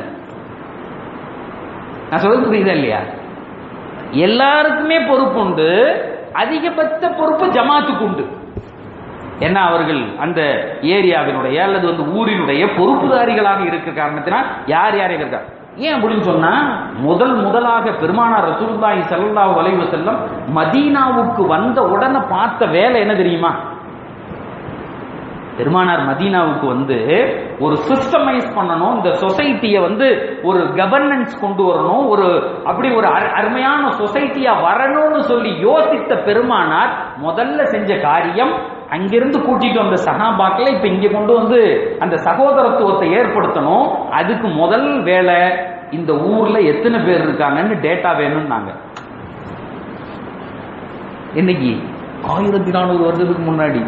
நான் சொல்றது புரியுதா இல்லையா எல்லாருக்குமே பொறுப்பு உண்டு அதிகபட்ச பொறுப்பு ஜமாத்துக்கு உண்டு ஏன்னா அவர்கள் அந்த ஏரியாவினுடைய அல்லது வந்து ஊரினுடைய பொறுப்புதாரிகளாக இருக்க காரணத்தினால் யார் யார் இருக்கா ஏன் அப்படின்னு சொன்னா முதல் முதலாக பெருமானார் ரசூலுல்லாஹி ஸல்லல்லாஹு அலைஹி வஸல்லம் மதீனாவுக்கு வந்த உடனே பார்த்த வேலை என்ன தெரியுமா பெருமானார் மதீனாவுக்கு வந்து ஒரு சிஸ்டமைஸ் பண்ணணும் இந்த சொசைட்டியை வந்து ஒரு கவர்னன்ஸ் கொண்டு வரணும் ஒரு அப்படி ஒரு அரு- அருமையான சொசைட்டியா வரணும்னு சொல்லி யோசித்த பெருமானார் முதல்ல செஞ்ச காரியம் அங்கிருந்து கூட்டிட்டு வந்த சகாபாக்களை இப்ப இங்க கொண்டு வந்து அந்த சகோதரத்துவத்தை ஏற்படுத்தணும் அதுக்கு முதல் வேலை இந்த ஊர்ல எத்தனை பேர் இருக்காங்கன்னு டேட்டா வேணும்னாங்க இன்னைக்கு ஆயிரத்தி நானூறு வருஷத்துக்கு முன்னாடி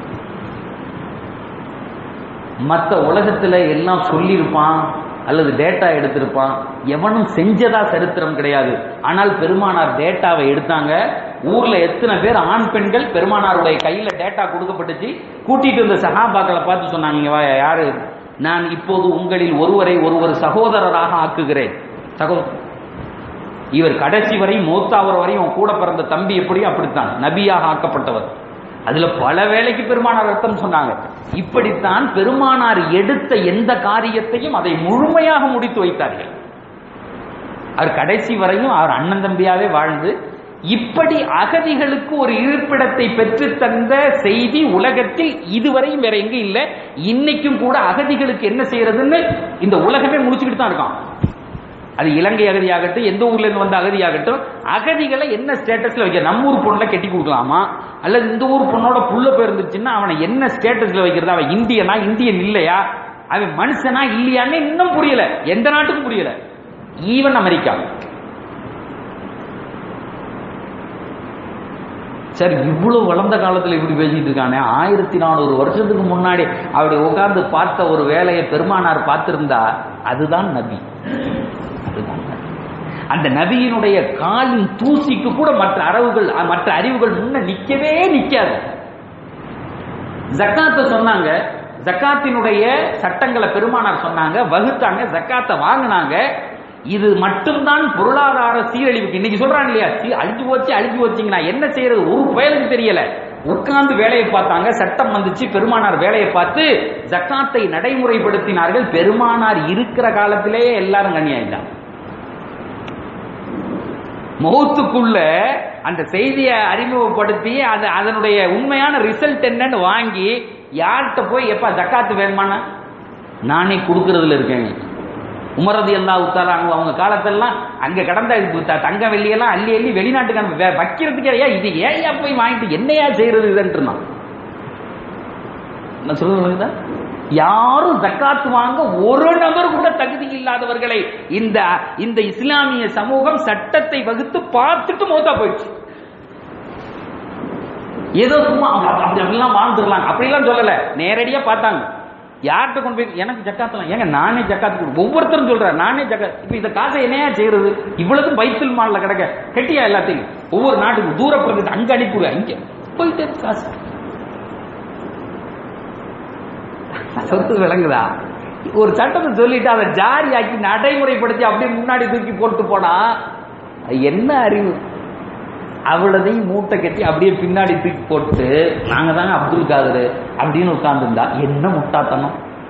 மற்ற உலகத்துல எல்லாம் சொல்லியிருப்பான் அல்லது டேட்டா எடுத்திருப்பான் எவனும் செஞ்சதா சரித்திரம் கிடையாது ஆனால் பெருமானார் டேட்டாவை எடுத்தாங்க ஊர்ல எத்தனை பேர் ஆண் பெண்கள் பெருமானாருடைய கையில டேட்டா கொடுக்கப்பட்டுச்சு கூட்டிட்டு வந்த சகாபாக்களை பார்த்து சொன்னாங்க "இங்க வா யாரு நான் இப்போது உங்களில் ஒருவரை ஒருவர் சகோதரராக ஆக்குகிறேன் சகோதரர் இவர் கடைசி வரை மூத்தாவர் வரை உன் கூட பிறந்த தம்பி எப்படி அப்படித்தான் நபியாக ஆக்கப்பட்டவர் அதுல பல வேலைக்கு பெருமானார் அர்த்தம் சொன்னாங்க இப்படித்தான் பெருமானார் எடுத்த எந்த காரியத்தையும் அதை முழுமையாக முடித்து வைத்தார்கள் அவர் கடைசி வரையும் அவர் அண்ணன் தம்பியாவே வாழ்ந்து இப்படி அகதிகளுக்கு ஒரு இருப்பிடத்தை பெற்று தந்த செய்தி உலகத்தில் இதுவரையும் வேற எங்க இல்ல இன்னைக்கும் கூட அகதிகளுக்கு என்ன செய்யறதுன்னு இந்த உலகமே முடிச்சுக்கிட்டு தான் இருக்கான் அது இலங்கை அகதியாகட்டும் எந்த ஊர்ல இருந்து வந்த அகதியாகட்டும் அகதிகளை என்ன ஸ்டேட்டஸ்ல வைக்க நம்ம ஊர் பொண்ணுல கட்டி கொடுக்கலாமா அல்லது இந்த ஊர் பொண்ணோட புள்ள போயிருந்துச்சுன்னா அவனை என்ன ஸ்டேட்டஸ்ல வைக்கிறது அவன் இந்தியனா இந்தியன் இல்லையா அவன் மனுஷனா இல்லையான்னு இன்னும் புரியல எந்த நாட்டுக்கும் புரியல ஈவன் அமெரிக்கா சார் இவ்வளவு வளர்ந்த காலத்துல இப்படி பேசிட்டு இருக்கானே ஆயிரத்தி நானூறு வருஷத்துக்கு முன்னாடி அப்படி உட்கார்ந்து பார்த்த ஒரு வேலையை பெருமானார் பார்த்திருந்தா அதுதான் நபி அதுதான் நபி. அந்த நபியினுடைய காலின் தூசிக்கு கூட மற்ற அரவுகள் மற்ற அறிவுகள் முன்ன நிக்கவே நிக்காது ஜக்காத்தை சொன்னாங்க ஜக்காத்தினுடைய சட்டங்களை பெருமானார் சொன்னாங்க வகுத்தாங்க ஜக்காத்தை வாங்கினாங்க இது மட்டும்தான் பொருளாதார சீரழிவுக்கு இன்னைக்கு சொல்றாங்க இல்லையா சீ- அழிஞ்சு போச்சு அழிஞ்சு போச்சுங்க நான் என்ன செய்யறது ஒரு பயலுக்கு தெரியல உட்கார்ந்து வேலையை பார்த்தாங்க சட்டம் வந்துச்சு பெருமானார் வேலையை பார்த்து ஜக்காத்தை நடைமுறைப்படுத்தினார்கள் பெருமானார் இருக்கிற காலத்திலேயே எல்லாரும் கண்ணியாயிட்டாங்க முகத்துக்குள்ள அந்த செய்தியை அறிமுகப்படுத்தி அது அதனுடைய உண்மையான ரிசல்ட் என்னன்னு வாங்கி யார்கிட்ட போய் எப்ப ஜக்காத்து வேணுமானா நானே கொடுக்கறதுல இருக்கேன் உமரது எல்லா உத்தாராங்க அவங்க காலத்தெல்லாம் அங்க கடந்த இது த- தங்க வெள்ளியெல்லாம் அள்ளி அள்ளி வெளிநாட்டுக்கு அனுப்பி வே- வைக்கிறதுக்கே ஏன் இது ஏயா போய் வாங்கிட்டு என்னையா செய்யறது இதுன்ட்டு இருந்தான் நான் சொல்லுங்க யாரும் ஜக்காத்து வாங்க ஒரு நபர் கூட தகுதி இல்லாதவர்களை இந்த இந்த இஸ்லாமிய சமூகம் சட்டத்தை வகுத்து பார்த்துட்டு மோத்தா போயிடுச்சு ஏதோ சும்மா அவங்க அப்படி அப்படி அப்படிலாம் வாழ்ந்துடலாம் அப்படிலாம் சொல்லல நேரடியா பார்த்தாங்க யார்கிட்ட கொண்டு போய் எனக்கு ஜக்காத்தலாம் ஏங்க நானே ஜக்காத்து கொடு ஒவ்வொருத்தரும் சொல்றாரு நானே ஜக்காத் இப்ப இந்த காசை என்னையா செய்யறது இவ்வளவு பைத்துல் மால்ல கிடக்க கெட்டியா எல்லாத்தையும் ஒவ்வொரு நாட்டுக்கு தூர பிரதேசம் அங்க அனுப்பிவிடு இங்க போயிட்டு இருக்கு காசு சொத்து விளங்குதா ஒரு சட்டத்தை சொல்லிட்டு அதை ஜாரியாக்கி நடைமுறைப்படுத்தி அப்படியே முன்னாடி தூக்கி போட்டு போனா அது என்ன அறிவு அவ்வளதையும் மூட்டை கட்டி அப்படியே பின்னாடி தூக்கி போட்டு நாங்க தாங்க அப்துல் காதர் அப்படின்னு உட்கார்ந்துருந்தா என்ன முட்டாத்தனம்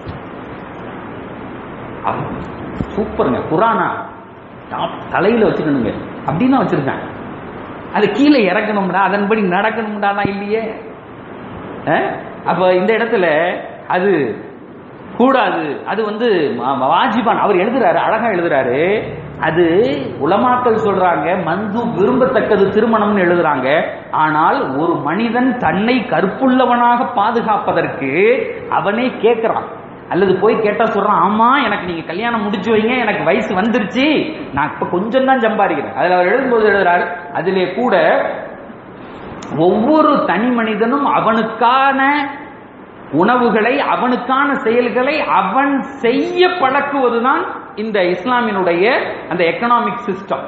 அவ- சூப்பருங்க குரானா டாப் தலையில வச்சுக்கணுங்க அப்படின்னு வச்சிருக்கேன் அது கீழே இறக்கணும்டா அதன்படி நடக்கணும்டா நான் இல்லையே அஹ்? அப்ப இந்த இடத்துல அது கூடாது அது வந்து ம- வாஜிபான் அவர் எழுதுறாரு அழகா எழுதுறாரு அது உலமாக்கள் சொல்றாங்க மந்து விரும்பத்தக்கது திருமணம்னு எழுதுறாங்க ஆனால் ஒரு மனிதன் தன்னை கற்புள்ளவனாக பாதுகாப்பதற்கு அவனே கேட்கிறான் அல்லது போய் கேட்டா சொல்றான் ஆமா எனக்கு நீங்க கல்யாணம் முடிச்சு வைங்க எனக்கு வயசு வந்துருச்சு நான் இப்ப கொஞ்சம் தான் சம்பாதிக்கிறேன் அதுல அவர் எழுதும்போது எழுதுறாரு அதிலே கூட ஒவ்வொரு தனி மனிதனும் அவனுக்கான உணவுகளை அவனுக்கான செயல்களை அவன் செய்ய பழக்குவதுதான் இந்த இஸ்லாமினுடைய அந்த எக்கனாமிக் சிஸ்டம்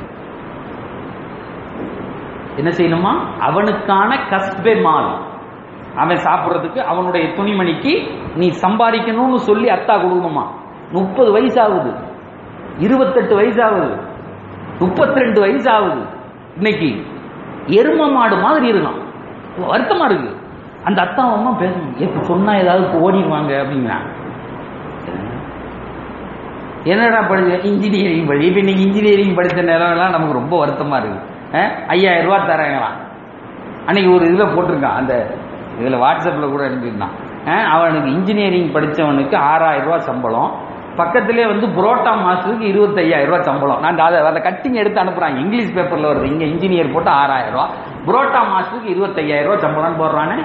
என்ன செய்யணுமா அவனுக்கான கஸ்பே மால் அவன் சாப்பிடுறதுக்கு அவனுடைய துணிமணிக்கு நீ சம்பாதிக்கணும்னு சொல்லி அத்தா கொடுக்கணுமா முப்பது வயசு ஆகுது இருபத்தெட்டு வயசு ஆகுது முப்பத்தி ரெண்டு வயசு ஆகுது இன்னைக்கு எரும மாடு மாதிரி இருக்கான் வருத்தமா இருக்கு அந்த அத்தா அம்மா பேசணும் எப்ப சொன்னா ஏதாவது ஓடிடுவாங்க அப்படிங்கிறான் என்னடா படிச்ச இன்ஜினியரிங் படி இப்ப இன்னைக்கு இன்ஜினியரிங் படிச்ச நேரம்லாம் நமக்கு ரொம்ப வருத்தமா இருக்கு அஹ், ஐயாயிரம் ரூபாய் தராங்களாம் அன்னைக்கு ஒரு இதில் போட்டிருக்கான் அந்த இதில் வாட்ஸ்அப்பில் கூட எழுதியிருந்தான் அஹ், அவனுக்கு இன்ஜினியரிங் படித்தவனுக்கு ஆறாயிரம் ரூபாய் சம்பளம் பக்கத்திலே வந்து புரோட்டா மாசத்துக்கு இருபத்தையாயிரம் ரூபாய் சம்பளம் நான் அதை அதை கட்டிங் எடுத்து அனுப்புறாங்க இங்கிலீஷ் பேப்பர்ல வருது இங்க இன்ஜினியர் போட்டு ஆறாயிரம் ரூபாய் புரோட்டா மாசத்துக்கு இருபத்தையாயிரம் ரூபாய் சம்பளம் போடுறானே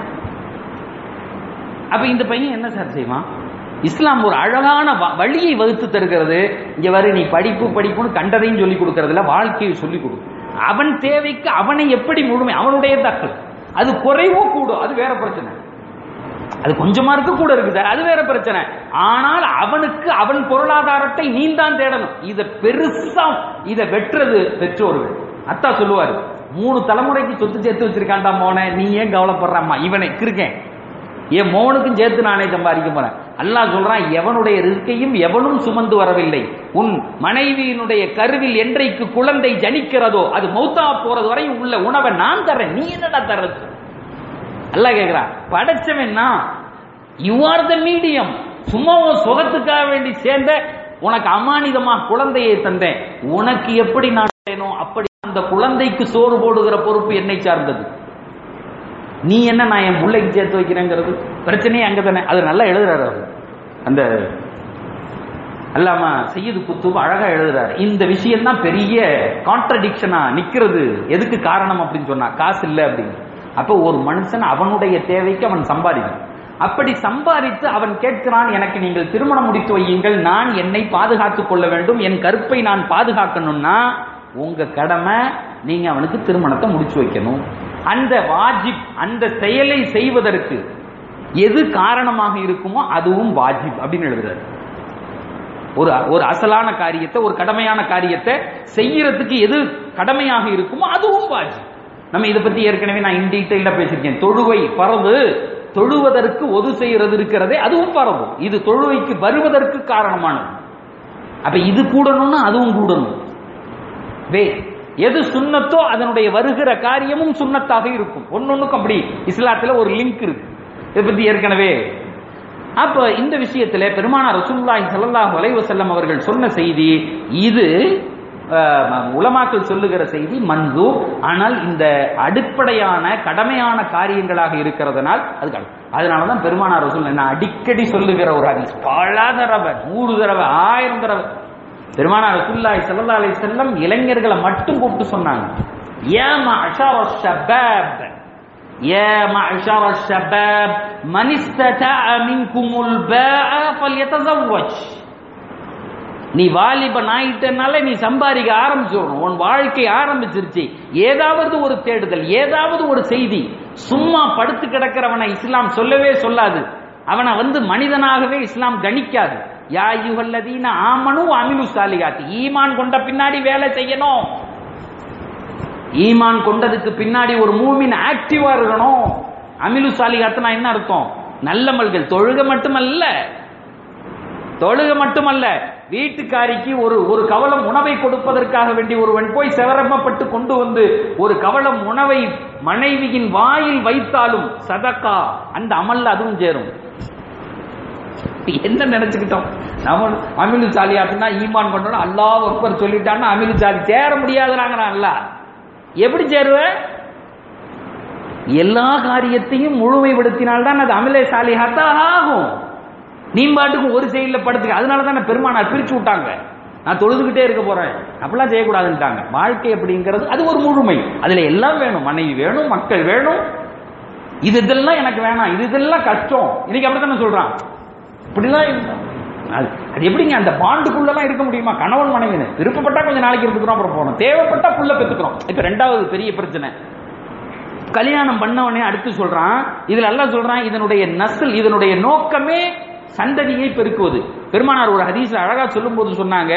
அப்ப இந்த பையன் என்ன சார் செய்வான் இஸ்லாம் ஒரு அழகான வ- வழியை வகுத்து தருகிறது இங்க வரு நீ படிப்பு படிப்புன்னு கண்டதையும் சொல்லி கொடுக்கறதுல வாழ்க்கையை சொல்லி கொடு அவன் தேவைக்கு அவனை எப்படி முழுமை அவனுடைய தக்கல் அது குறைவோ கூடும் அது வேற பிரச்சனை அது கொஞ்சமா இருக்க கூட இருக்குது அது வேற பிரச்சனை ஆனால் அவனுக்கு அவன் பொருளாதாரத்தை நீ தான் தேடணும் இத பெருசா இத வெட்டுறது பெற்றோர்கள் அத்தா சொல்லுவாரு மூணு தலைமுறைக்கு சொத்து சேர்த்து வச்சிருக்கான்டா மோனே நீ ஏன் கவலைப்படுறாம்மா இவனை இருக்கேன் என் மோனுக்கும் சேர்த்து நானே சம்பாதிக்க போறேன் அல்லாஹ் சொல்றான் எவனுடைய ரிஸ்கையும் எவனும் சுமந்து வரவில்லை உன் மனைவியினுடைய கருவில் என்றைக்கு குழந்தை ஜனிக்கிறதோ அது மௌத்தா போறது வரை உள்ள உணவை நான் தர்றேன் நீ என்னடா தர்றது அல்லாஹ் கேக்குறான் படைச்சவன் யூ ஆர் த மீடியம் சும்மா உன் சுகத்துக்காக வேண்டி சேர்ந்த உனக்கு அமானிதமா குழந்தையை தந்தேன் உனக்கு எப்படி நான் செய்யணும் அப்படி அந்த குழந்தைக்கு சோறு போடுகிற பொறுப்பு என்னை சார்ந்தது நீ என்ன நான் என் பிள்ளைக்கு சேர்த்து வைக்கிறேங்கிறது பிரச்சனையே அங்கதானே அது நல்லா எழுதுறாரு அவர் அந்த அல்லாம செய்யது குத்துப அழகா எழுதுறாரு இந்த விஷயம் தான் பெரிய கான்ட்ரடிக்ஷனா நிக்கிறது எதுக்கு காரணம் அப்படின்னு சொன்னா காசு இல்லை அப்படின்னு அப்ப ஒரு மனுஷன் அவனுடைய தேவைக்கு அவன் சம்பாதிக்கணும் அப்படி சம்பாதித்து அவன் கேட்கிறான் எனக்கு நீங்கள் திருமணம் முடித்து வையுங்கள் நான் என்னை பாதுகாத்துக் கொள்ள வேண்டும் என் கருப்பை நான் பாதுகாக்கணும்னா உங்க கடமை நீங்க அவனுக்கு திருமணத்தை முடிச்சு வைக்கணும் அந்த வாஜிப் அந்த செயலை செய்வதற்கு எது காரணமாக இருக்குமோ அதுவும் வாஜிப் அப்படின்னு எழுதுறாரு ஒரு ஒரு அசலான காரியத்தை ஒரு கடமையான காரியத்தை செய்யறதுக்கு எது கடமையாக இருக்குமோ அதுவும் வாஜிப் நம்ம இதை பத்தி ஏற்கனவே நான் இன் டீட்டெயிலா பேசியிருக்கேன் தொழுவை பரவு தொழுவதற்கு ஒது செய்யறது இருக்கிறதே அதுவும் பரவு இது தொழுவைக்கு வருவதற்கு காரணமானது அப்ப இது கூடணும்னா அதுவும் கூடணும் வே எது சுண்ணத்தோ அதனுடைய வருகிற காரியமும் சுண்ணத்தாக இருக்கும் ஒன்னொன்னுக்கும் அப்படி இஸ்லாத்துல ஒரு லிங்க் இருக்கு இதை பத்தி ஏற்கனவே அப்ப இந்த விஷயத்துல பெருமானார் ரசூலுல்லாஹி ஸல்லல்லாஹு அலைஹி வஸல்லம் அவர்கள் சொன்ன செய்தி இது அஹ், உலமாக்கள் சொல்லுகிற செய்தி மன்து ஆனால் இந்த அடிப்படையான கடமையான காரியங்களாக இருக்கிறதுனால் அது கட- அதனாலதான் பெருமானார் ரசூல் என்ன அடிக்கடி சொல்லுகிற ஒரு ஹதீஸ் பல தடவை நூறு தடவை ஆயிரம் தடவை பெருமானார் ரசூலுல்லாஹி ஸல்லல்லாஹு அலைஹி வஸல்லம் இளைஞர்களை மட்டும் கூப்பிட்டு சொன்னாங்க யா மஅஷர ஷபாப் يا معشر الشباب من استطاع منكم الباء فليتزوج நீ வாலிபன் ஆயிட்டனால நீ சம்பாதிக்க ஆரம்பிச்சிடணும் உன் வாழ்க்கை ஆரம்பிச்சிருச்சு ஏதாவது ஒரு தேடுதல் ஏதாவது ஒரு செய்தி சும்மா படுத்து கிடக்கிறவனை இஸ்லாம் சொல்லவே சொல்லாது அவனை வந்து மனிதனாகவே இஸ்லாம் கணிக்காது யா யுகல்லதீன ஆமனு அமிலு சாலிகாத்தி ஈமான் கொண்ட பின்னாடி வேலை செய்யணும் ஈமான் கொண்டதுக்கு பின்னாடி ஒரு மூமின் ஆக்டிவா இருக்கணும் அமிலு சாலிகாத்துனா என்ன அர்த்தம் நல்லமல்கள் தொழுக மட்டுமல்ல தொழுக மட்டுமல்ல வீட்டுக்காரிக்கு ஒரு ஒரு கவலம் உணவை கொடுப்பதற்காக வேண்டி ஒருவன் போய் சிவரமப்பட்டு கொண்டு வந்து ஒரு கவலம் உணவை மனைவியின் வாயில் வைத்தாலும் சதக்கா அந்த அமல்ல அதுவும் சேரும் என்ன நினைச்சுக்கிட்டோம் நம்ம அமிலு சாலியாத்துனா ஈமான் கொண்டோம் அல்லாஹ் ஒருவர் சொல்லிட்டான்னா அமிலு சாலி சேர முடியாதுறாங்கிறான் அல்ல எப்படி சேருவ எல்லா காரியத்தையும் முழுமைப்படுத்தினால்தான் அது அமிலே சாலிஹாத்தா ஆகும் நீ பாட்டுக்கு ஒரு சைடில் படுத்துக்க அதனால தான் பெருமானார் பிரிச்சு விட்டாங்க நான் தொழுதுகிட்டே இருக்க போறேன் அப்படிலாம் செய்யக்கூடாதுன்ட்டாங்க வாழ்க்கை அப்படிங்கிறது அது ஒரு முழுமை அதுல எல்லாம் வேணும் மனைவி வேணும் மக்கள் வேணும் இது இதெல்லாம் எனக்கு வேணாம் இது இதெல்லாம் கஷ்டம் இன்னைக்கு அப்படித்தானே சொல்றான் இப்படிலாம் இருந்தா- அது அது எப்படிங்க அந்த பாண்டுக்குள்ளலாம் இருக்க முடியுமா கணவன் மனைவின்னு விருப்பப்பட்டா கொஞ்ச நாளைக்கு இருந்துக்கிறோம் அப்புறம் போகணும் தேவைப்பட்டா புள்ள பெத்துக்கிறோம் இப்ப ரெண்டாவது பெரிய பிரச்சனை கல்யாணம் பண்ணவனே அடுத்து சொல்றான் இதுல எல்லாம் சொல்றான் இதனுடைய நஸ்ல் இதனுடைய நோக்கமே சந்ததியை பெருக்குவது பெருமானார் ஒரு ஹதீஸ்ல அழகா சொல்லும்போது சொன்னாங்க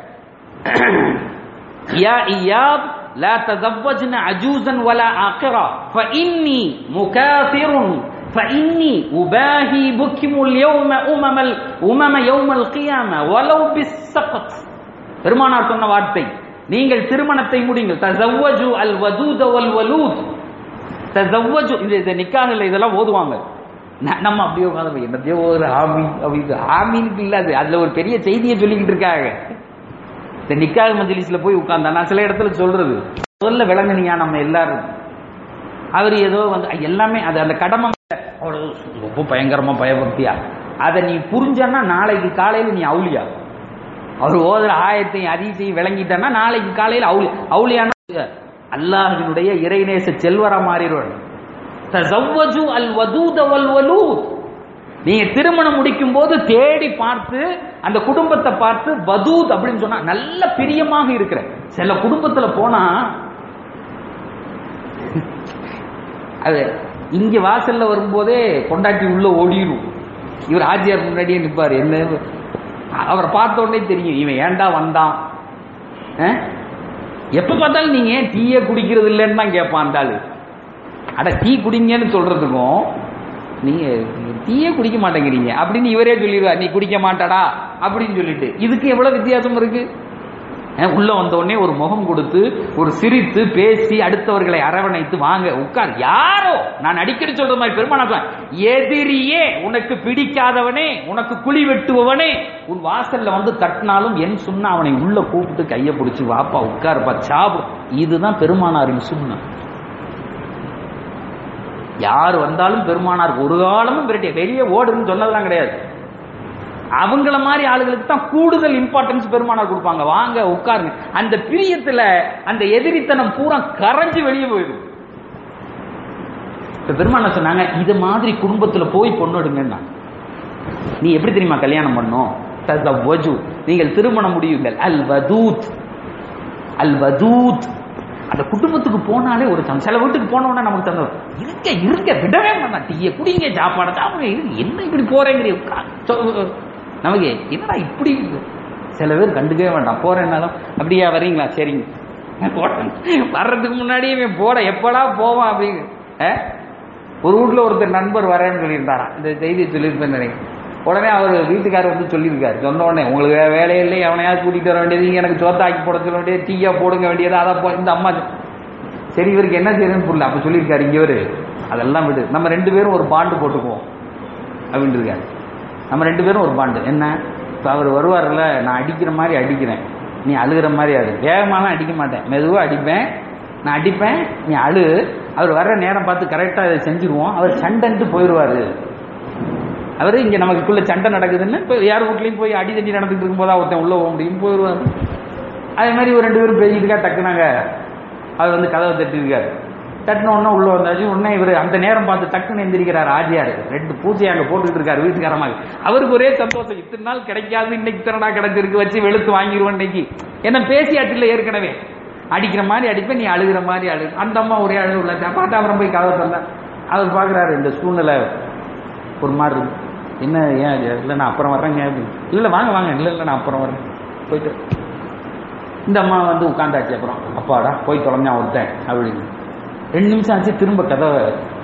யா இயாப் لا تزوجن عجوزا ولا عاقرا فإني مكاثر فإني أباهي بكم اليوم أمم الأمم يوم القيامة ولو بالسقط பெருமானார் சொன்ன வார்த்தை நீங்கள் திருமணத்தை முடிங்கள் தசவ்வஜு அல் வதூத வல் வலூத் தசவ்வஜு இந்த இந்த நிக்காகல இதெல்லாம் ஓதுவாங்க ந- நம்ம அப்படியே உட்காந்து என்னத்தையோ ஒரு ஆமி அப்படி ஆமீனுக்கு இல்லாது அதுல ஒரு பெரிய செய்தியை சொல்லிக்கிட்டு இருக்காங்க இந்த நிக்காக மஜ்லிஸ்ல போய் உட்கார்ந்தா நான் சில இடத்துல சொல்றது முதல்ல விளங்குனியா நம்ம எல்லாரும் அவர் ஏதோ வந்து எல்லாமே அது அந்த கடமை அவ்வளவு ரொம்ப பயங்கரமா பயபக்தியா அதை நீ புரிஞ்சன்னா நாளைக்கு காலையில நீ அவுளியா அவர் ஓதுற ஆயத்தையும் அதிசையும் விளங்கிட்டன்னா நாளைக்கு காலையில அவுளி அவுளியான அல்லாஹினுடைய இறைநேச செல்வரா மாறிடுவார் தஸவ்வஜு அல் வதூத வல் வலூத் நீங்க திருமணம் முடிக்கும் போது தேடி பார்த்து அந்த குடும்பத்தை பார்த்து வதூத் அப்படின்னு சொன்னா நல்ல பிரியமாக இருக்கிற சில குடும்பத்துல போனா அது இங்க வாசல்ல வரும்போதே கொண்டாட்டி உள்ள ஓடிடும் இவர் ஆஜியார் முன்னாடியே நிப்பாரு என்ன அவரை பார்த்த உடனே தெரியும் இவன் ஏன்டா வந்தான் அஹ்? எப்ப பார்த்தாலும் நீங்க ஏன் டீயே குடிக்கிறது இல்லைன்னு தான் கேட்பான் அந்த ஆளு அட டீ குடிங்கன்னு சொல்றதுக்கும் நீங்க டீயே குடிக்க மாட்டேங்கிறீங்க அப்படின்னு இவரே சொல்லிடுவார் நீ குடிக்க மாட்டாடா அப்படின்னு சொல்லிட்டு இதுக்கு எவ்வளவு வித்தியாசம் இருக்கு அஹ் உள்ள வந்த உடனே ஒரு முகம் கொடுத்து ஒரு சிரித்து பேசி அடுத்தவர்களை அரவணைத்து வாங்க உட்கார் யாரோ நான் அடிக்கடி சொல்ற மாதிரி பெருமானா சொல்றேன், எதிரியே உனக்கு பிடிக்காதவனே உனக்கு குழி வெட்டுபவனே உன் வாசல்ல வந்து தட்டினாலும் என் சுண்ணா அவனை உள்ள கூப்பிட்டு கையை பிடிச்சு வாப்பா உட்காருப்பா சாப்பிடு இதுதான் பெருமானாரின் சுண்ணா யார் வந்தாலும் பெருமானாருக்கு ஒரு காலமும் விரட்டிய வெளியே ஓடுன்னு சொன்னதெல்லாம் கிடையாது அவங்கள மாதிரி ஆளுகளுக்கு தான் கூடுதல் இம்பார்ட்டன்ஸ் பெருமானார் கொடுப்பாங்க வாங்க உட்காருங்க அந்த பிரியத்துல அந்த எதிரித்தனம் பூரா கரைஞ்சு வெளியே போயிடும் இப்ப பெருமானார் சொன்னாங்க இது மாதிரி குடும்பத்துல போய் பொண்ணு நீ எப்படி தெரியுமா கல்யாணம் பண்ணும் தஸவ்வஜு. நீங்கள் திருமணம் முடியுங்கள் அல் வதூத் அல் வதூத் அந்த குடும்பத்துக்கு போனாலே ஒரு சந்தோஷம். சில வீட்டுக்கு போன உடனே நமக்கு சந்தோஷம் இருக்க இருக்க விடவே மாட்டான் டீயை குடிங்க சாப்பாடு சாப்பிடுங்க இருங்க. என்ன இப்படி போறேங்கிற நமக்கு என்னடா இப்படி இருக்கு? சில பேர் கண்டுக்கவே வேண்டாம் போறேன்னாலும் அப்படியா வர்றீங்களா சரிங்க நான் போறேன் வர்றதுக்கு முன்னாடியே இவன் போட எப்படா போவான் அப்படின்னு அஹ்? ஒரு வீட்ல ஒருத்தர் நண்பர் வரேன்னு சொல்லியிருந்தாராம் இந்த செய்தியை சொல்லியிருப்பேன் நினைக்கிறேன் உடனே அவர் வீட்டுக்காரர் வந்து சொல்லியிருக்காரு சொன்ன உடனே உங்களுக்கு வேற வேலையே இல்லை எவனையாவது கூட்டிட்டு வர வேண்டியது நீங்க எனக்கு சோத்தாக்கி போட சொல்ல வேண்டியது டீயா போடுங்க வேண்டியது அதை போ இந்த அம்மா சரி இவருக்கு என்ன செய்யணும்னு புரியல அப்ப சொல்லியிருக்காரு இங்க இவரு அதெல்லாம் விடு நம்ம ரெண்டு பேரும் ஒரு பாண்டு போட்டுக்குவோம் அப்படின்னு இருக்காரு நம்ம ரெண்டு பேரும் ஒரு பாண்டு என்ன இப்போ அவர் வருவார்ல நான் அடிக்கிற மாதிரி அடிக்கிறேன் நீ அழுகிற மாதிரி அழு வேகமாலாம் அடிக்க மாட்டேன் மெதுவாக அடிப்பேன் நான் அடிப்பேன் நீ அழு அவர் வர்ற நேரம் பார்த்து கரெக்டாக இதை செஞ்சுருவோம் அவர் சண்டைன்ட்டு போயிடுவாரு அவர் இங்கே நமக்குள்ள சண்டை நடக்குதுன்னு இப்போ யார் வீட்லையும் போய் அடி தண்ணி நடந்துட்டு இருக்கும்போது ஒருத்தன் உள்ள போக முடியும் போயிடுவாரு அதே மாதிரி ஒரு ரெண்டு பேரும் பேசிட்டு இருக்கா டக்குனாங்க அவர் வந்து கதவை தட்டிருக்காரு தட்டின உடனே உள்ள வந்தாச்சு உடனே இவர் அந்த நேரம் பார்த்து டக்குன்னு எந்திரிக்கிறார் ஆஜியார் ரெண்டு பூஜை அங்க போட்டுக்கிட்டு இருக்காரு வீட்டுக்காரமாக அவருக்கு ஒரே சந்தோஷம் இத்தனை நாள் கிடைக்காது இன்னைக்கு திறனா கிடைச்சிருக்கு வச்சு வெளுத்து வாங்கிடுவோம் இன்னைக்கு என்ன பேசியாட்டில் ஏற்கனவே அடிக்கிற மாதிரி அடிப்பேன் நீ அழுகிற மாதிரி அழு அந்த அம்மா ஒரே அழகு உள்ள பார்த்தா அப்புறம் போய் கதவை தந்தா அவர் பார்க்குறாரு இந்த சூழ்நிலை ஒரு மாதிரி இருக்கு. என்ன ஏன் இது? இல்லை நான் அப்புறம் வர்றேங்க அப்படின்னு இல்லை வாங்க வாங்க இல்லை இல்லை நான் அப்புறம் வரேன் போயிட்டு இந்த அம்மா வந்து உட்காந்தாச்சு அப்புறம் அப்பாடா போய் தொலைஞ்சான் ஒருத்தன் அப்படின்னு ரெண்டு நிமிஷம் ஆச்சு திரும்ப கதவை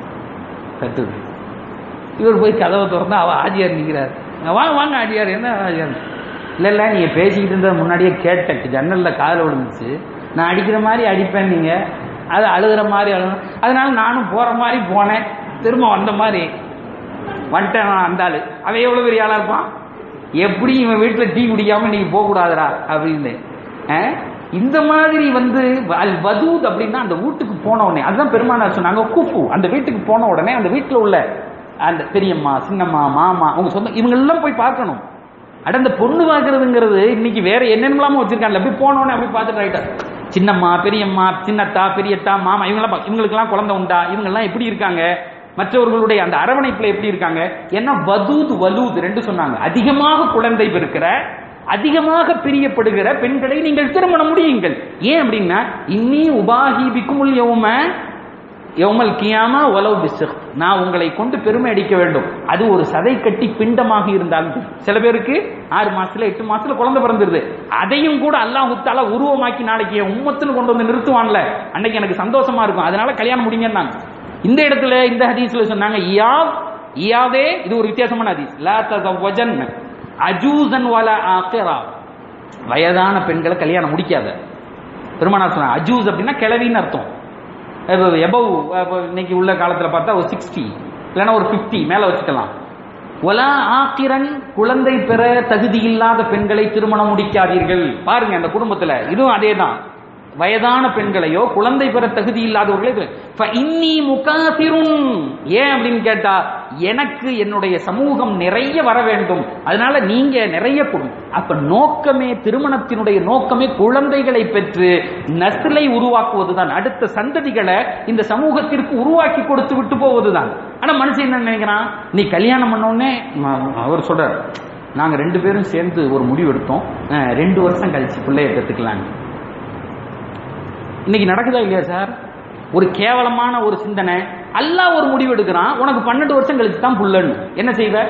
தட்டுது இவர் போய் கதவை திறந்தா அவ ஆஜியார் நிற்கிறார் வாங்க வாங்க ஆஜியார் என்ன ஆஜியார் இல்லை இல்லை நீங்கள் பேசிக்கிட்டு இருந்த முன்னாடியே கேட்டேன் ஜன்னலில் காதில் விழுந்துச்சு நான் அடிக்கிற மாதிரி அடிப்பேன் நீங்கள் அது அழுகிற மாதிரி அழுகு அதனால நானும் போகிற மாதிரி போனேன் திரும்ப வந்த மாதிரி வந்துட்டேன் நான் அந்த ஆளு அவன் எவ்வளோ பெரிய ஆளாக இருப்பான் எப்படி இவன் வீட்டில் டீ குடிக்காம நீங்க போகக்கூடாதுடா அப்படின்னு அஹ்? இந்த மாதிரி வந்து அல் வதூத் அப்படின்னா அந்த வீட்டுக்கு போன உடனே அதுதான் பெருமானார் சொன்னாங்க கூப்பு அந்த வீட்டுக்கு போன உடனே அந்த வீட்டில் உள்ள அந்த பெரியம்மா சின்னம்மா மாமா அவங்க சொந்த இவங்க எல்லாம் போய் பார்க்கணும் அட இந்த பொண்ணு பார்க்கறதுங்கிறது இன்னைக்கு வேற என்னென்னலாமோ வச்சிருக்காங்கல்ல அப்படி போன உடனே அப்படி பார்த்துட்டு ரைட்டா சின்னம்மா பெரியம்மா சின்னத்தா பெரியத்தா மாமா இவங்கெல்லாம் பா- இவங்களுக்கெல்லாம் குழந்தை உண்டா இவங்கெல்லாம் எப்படி இருக்காங்க மற்றவர்களுடைய அந்த அரவணைப்புல எப்படி இருக்காங்க ஏன்னா வதூத் வலூத் ரெண்டு சொன்னாங்க அதிகமாக குழந்தை பெருக்கிற அதிகமாக பிரியப்படுகிற பெண்களை நீங்கள் திருமணம் முடியுங்கள் ஏன் அப்படின்னா இன்னி உபாஹி பிக்குமுல் யௌம யௌமல் கியாமா ஒலவ் பிஸ்ஸக் நான் உங்களை கொண்டு பெருமை அடிக்க வேண்டும் அது ஒரு சதை கட்டி பிண்டமாக இருந்தாலும் சரி. சில பேருக்கு ஆறு மாசத்துல எட்டு மாசத்துல குழந்தை பிறந்துருது அதையும் கூட அல்லாஹ் தால உருவமாக்கி நாளைக்கு என் உம்மத்துன்னு கொண்டு வந்து நிறுத்துவான்ல அன்னைக்கு எனக்கு சந்தோஷமா இருக்கும் அதனால கல்யாணம் முடிங்கன்னாங்க இந்த இடத்துல இந்த ஹதீஸ்ல சொன்னாங்க இயாத் இயாதே இது ஒரு வித்தியாசமான ஹதீஸ் லா தஸவஜன் அஜூசன் வல ஆகிரா வயதான பெண்களை கல்யாணம் முடிக்காத பெருமானார் சொன்னாங்க அஜூஸ் அப்படின்னா கிழவின்னு அர்த்தம் எபவ் இன்னைக்கு உள்ள காலத்துல பார்த்தா ஒரு சிக்ஸ்டி இல்லைன்னா ஒரு ஃபிஃப்டி மேல வச்சுக்கலாம் ஒலா ஆக்கிரன் குழந்தை பெற தகுதி இல்லாத பெண்களை திருமணம் முடிக்காதீர்கள் பாருங்க அந்த குடும்பத்துல இதுவும் அதேதான் வயதான பெண்களையோ குழந்தை பெற தகுதி இல்லாதவர்களே இது. ஃப இன்னி முகாசிருன் ஏன் அப்படின்னு கேட்டா எனக்கு என்னுடைய சமூகம் நிறைய வர வேண்டும் அதனால நீங்க நிறைய கொடுங்க அப்ப நோக்கமே திருமணத்தினுடைய நோக்கமே குழந்தைகளை பெற்று நஸ்லை உருவாக்குவதுதான் அடுத்த சந்ததிகளை இந்த சமூகத்திற்கு உருவாக்கி கொடுத்து விட்டு போவதுதான் ஆனா மனுஷன் என்ன நினைக்கிறான் நீ கல்யாணம் பண்ண உடனே ம- அவர் சொல்றார் நாங்க ரெண்டு பேரும் சேர்ந்து ஒரு முடிவு எடுத்தோம் அஹ், ரெண்டு வருஷம் கழிச்சு பிள்ளைய பெற்றுக்கலாங்க இன்னைக்கு நடக்குதா இல்லையா சார் ஒரு கேவலமான ஒரு சிந்தனை அல்லாஹ் ஒரு முடிவு எடுக்கிறான் உனக்கு பன்னெண்டு வருஷம் கழிச்சு தான் புள்ளன்னு என்ன செய்வ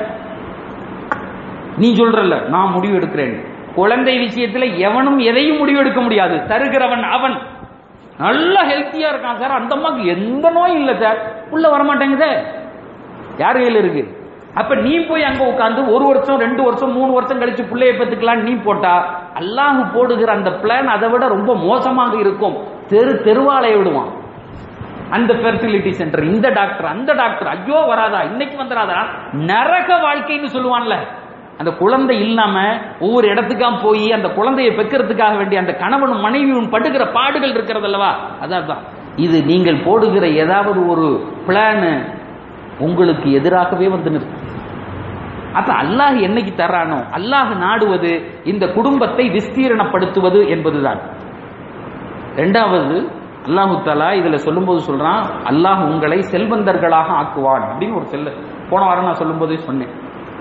நீ சொல்றல்ல நான் முடிவு எடுக்கிறேன் குழந்தை விஷயத்துல எவனும் எதையும் முடிவு எடுக்க முடியாது தருகிறவன் அவன் நல்ல ஹெல்த்தியா இருக்கான் சார் அந்த அம்மாக்கு எந்த நோயும் இல்லை சார் உள்ள வரமாட்டேங்குதே யார் கையில் இருக்கு அப்ப நீ போய் அங்க உட்கார்ந்து ஒரு வருஷம் ரெண்டு வருஷம் மூணு வருஷம் கழிச்சு பிள்ளைய பெற்றுக்கலாம் நீ போட்டா அல்லாஹ் போடுகிற அந்த பிளான் அதை விட ரொம்ப மோசமாக இருக்கும் தெரு தெருவாலைய விடுவான் அந்த ஃபெர்டிலிட்டி சென்டர் இந்த டாக்டர் அந்த டாக்டர் ஐயோ வராதா இன்னைக்கு வந்துடாதா நரக வாழ்க்கைன்னு சொல்லுவான்ல அந்த குழந்தை இல்லாம ஒவ்வொரு இடத்துக்கா போய் அந்த குழந்தையை பெக்கிறதுக்காக வேண்டிய அந்த கணவனும் மனைவியும் படுகிற பாடுகள் இருக்கிறது அல்லவா அதான் தான். இது நீங்கள் போடுகிற ஏதாவது ஒரு பிளான் உங்களுக்கு எதிராகவே வந்து நிற்கும் அப்ப அல்லாஹ் என்னைக்கு தர்றானோ அல்லாஹ் நாடுவது இந்த குடும்பத்தை விஸ்தீரணப்படுத்துவது என்பதுதான் ரெண்டாவது அல்லாஹு தாலா இதுல சொல்லும்போது சொல்றான் அல்லாஹ் உங்களை செல்வந்தர்களாக ஆக்குவான் அப்படின்னு ஒரு செல்ல போன வாரம் நான் சொல்லும்போதே சொன்னேன்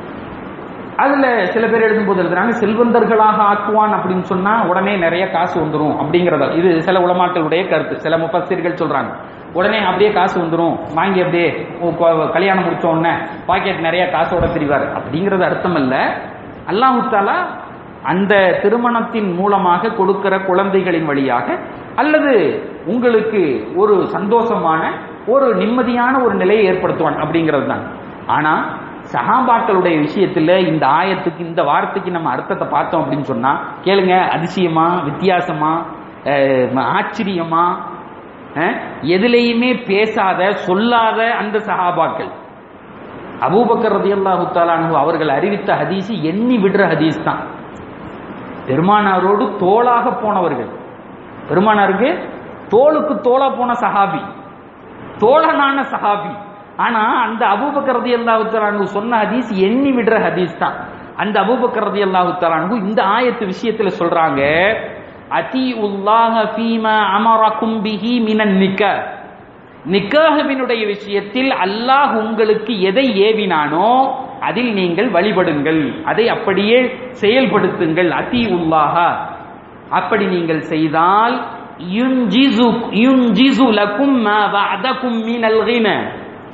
அதுல சில பேர் எழுதும்போது எழுதுறாங்க செல்வந்தர்களாக ஆக்குவான் அப்படின்னு சொன்னா உடனே நிறைய காசு வந்துரும் அப்படிங்கறத இது சில உலமாக்களுடைய கருத்து சில முப்பசிர்கள் சொல்றாங்க உடனே அப்படியே காசு வந்துரும் வாங்கி அப்படியே உ- கொ- கல்யாணம் முடிச்ச உடனே பாக்கெட் நிறைய காசோட திரிவார் அப்படிங்கறது அர்த்தம் இல்ல அல்லாஹு தாலா அந்த திருமணத்தின் மூலமாக கொடுக்கிற குழந்தைகளின் வழியாக அல்லது உங்களுக்கு ஒரு சந்தோஷமான ஒரு நிம்மதியான ஒரு நிலையை ஏற்படுத்துவான் அப்படிங்கிறது தான் ஆனா சஹாபாக்களுடைய விஷயத்துல இந்த ஆயத்துக்கு இந்த வார்த்தைக்கு நம்ம அர்த்தத்தை பார்த்தோம் அப்படின்னு சொன்னா கேளுங்க அதிசயமா வித்தியாசமா அஹ், ஆச்சரியமா அஹ், எதுலையுமே பேசாத சொல்லாத அந்த சஹாபாக்கள் அபூபக்கர் ரதியல்லாஹு தாலானு அவர்கள் அறிவித்த ஹதீஸ் எண்ணி விடுற ஹதீஸ் தான் பெருமானாரோடு தோளாக போனவர்கள் பெருமானாருக்கு தோளுக்கு தோளா போன சஹாபி தோழனான சஹாபி ஆனா அந்த அபூபக்கர் ரதியல்லாஹு தாலானு சொன்ன ஹதீஸ் எண்ணி விடுற ஹதீஸ் தான் அந்த அபூபக்கர் ரதியல்லாஹு தாலானு இந்த ஆயத்து விஷயத்துல சொல்றாங்க அதி உல்லாஹ ஃபீமா அமரக்கும் பிஹி மினன் நிக்கா நிக்காஹவினுடைய விஷயத்தில் அல்லாஹ் உங்களுக்கு எதை ஏவினானோ அதில் நீங்கள் வழிபடுங்கள் அதை அப்படியே செயல்படுத்துங்கள் அதி உல்லாஹா அப்படி நீங்கள் செய்தால் யுன்ஜிசு யுன்ஜிசு லக்கும் மா வஅதக்கும் மினல் கின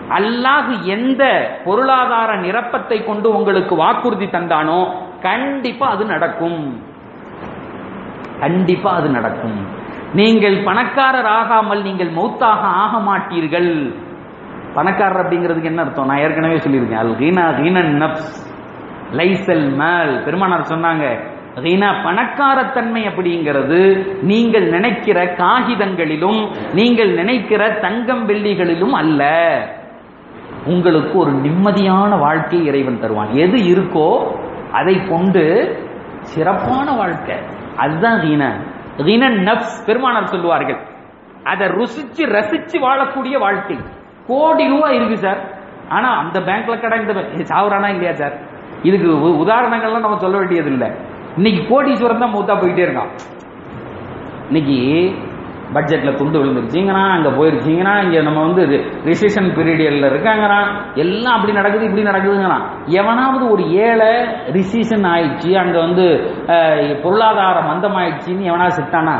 அல்லாஹ் எந்த பொருளாதார நிரப்பத்தை கொண்டு உங்களுக்கு வாக்குறுதி தந்தானோ கண்டிப்பா அது நடக்கும் கண்டிப்பா அது நடக்கும் நீங்கள் பணக்காரர் ஆகாமல் நீங்கள் மௌத்தாக ஆக மாட்டீர்கள் பணக்காரர் அப்படிங்கிறதுக்கு என்ன அர்த்தம் நான் ஏற்கனவே சொல்லியிருக்கேன் அல் கீனா கீனன் நப்ஸ் லைசல் மேல் பெருமானார் சொன்னாங்க ரீனா பணக்காரத்தன்மை அப்படிங்கிறது நீங்கள் நினைக்கிற காகிதங்களிலும் நீங்கள் நினைக்கிற தங்கம் வெள்ளிகளிலும் அல்ல உங்களுக்கு ஒரு நிம்மதியான வாழ்க்கை இறைவன் தருவான் எது இருக்கோ அதை கொண்டு சிறப்பான வாழ்க்கை அதுதான் ரீன ரீனன் நப்ஸ் பெருமானார் சொல்லுவார்கள் அதை ருசிச்சு ரசிச்சு வாழக்கூடிய வாழ்க்கை கோடி ரூபாய் இருக்கு சார் ஆனா அந்த பேங்க்ல கடை இந்த bank- சாவுறானா இல்லையா சார் இதுக்கு உ- உதாரணங்கள்லாம் நம்ம சொல்ல வேண்டியது இல்லை இன்னைக்கு கோடீஸ்வரன் தான் மூத்தா போயிட்டே இருக்கான் இன்னைக்கு பட்ஜெட்ல துண்டு விழுந்துருச்சுங்கிறான் அங்க போயிருச்சுங்கிறான் இங்க நம்ம வந்து ரிசெஷன் பீரியட்ல இருக்காங்கிறான் எல்லாம் அப்படி நடக்குது இப்படி நடக்குதுங்கிறான் எவனாவது ஒரு ஏழை ரிசீஷன் ஆயிடுச்சு அங்க வந்து அஹ், பொருளாதார மந்தம் ஆயிடுச்சுன்னு எவனாவது செத்தானா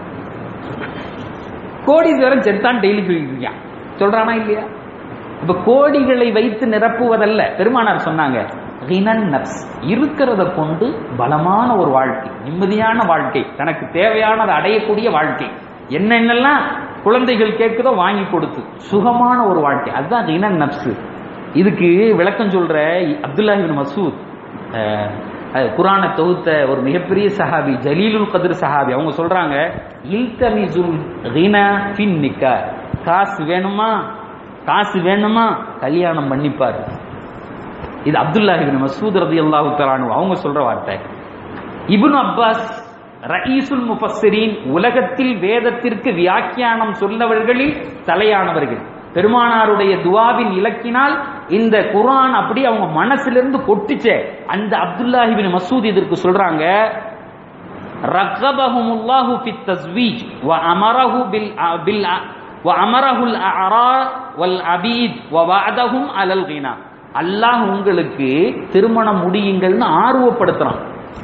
கோடீஸ்வரன் செத்தான் டெய்லி சொல்லிட்டு இருக்கான் சொல்றானா இல்லையா இப்ப கோடிகளை வைத்து நிரப்புவதல்ல பெருமானார் சொன்னாங்க ரினன் நப்ஸ் இருக்கிறத கொண்டு பலமான ஒரு வாழ்க்கை நிம்மதியான வாழ்க்கை தனக்கு தேவையானதை அடையக்கூடிய வாழ்க்கை என்னென்னலாம் குழந்தைகள் கேட்குதோ வாங்கி கொடுத்து சுகமான ஒரு வாழ்க்கை அதுதான் ரினன் நப்ஸ் இதுக்கு விளக்கம் சொல்ற அப்துல்லா இப்னு மசூத் அஹ், அஹ், குரானை தொகுத்த ஒரு மிகப்பெரிய சஹாபி ஜலீலுல் கதிர் சஹாபி அவங்க சொல்றாங்க இல்தமிசுல் ரினா ஃபின் நிக்கா காசு வேணுமா காசு வேணுமா கல்யாணம் பண்ணிப்பாரு இது அப்துல்லா இப்னு மசூத் ரலியல்லாஹு தஆலா அவங்க சொல்ற வார்த்தை இப்னு அப்பாஸ் ரயீசுல் முஃபஸ்ஸிரீன் உலகத்தில் வேதத்திற்கு வியாக்கியானம் சொன்னவர்களில் தலையானவர்கள் பெருமானாருடைய துவாவின் இலக்கினால் இந்த குர்ஆன் அப்படி அவங்க மனசிலிருந்து கொட்டிச்சே அந்த அப்துல்லா இப்னு மசூத் இதற்கு சொல்றாங்க رغبهم الله في التزويج وأمره بال بال وأمره الأعراء والعبيد ووعدهم على الغنى அல்லாஹ் உங்களுக்கு திருமணம் முடியுங்கள்னு ஆர்வப்படுத்துறான்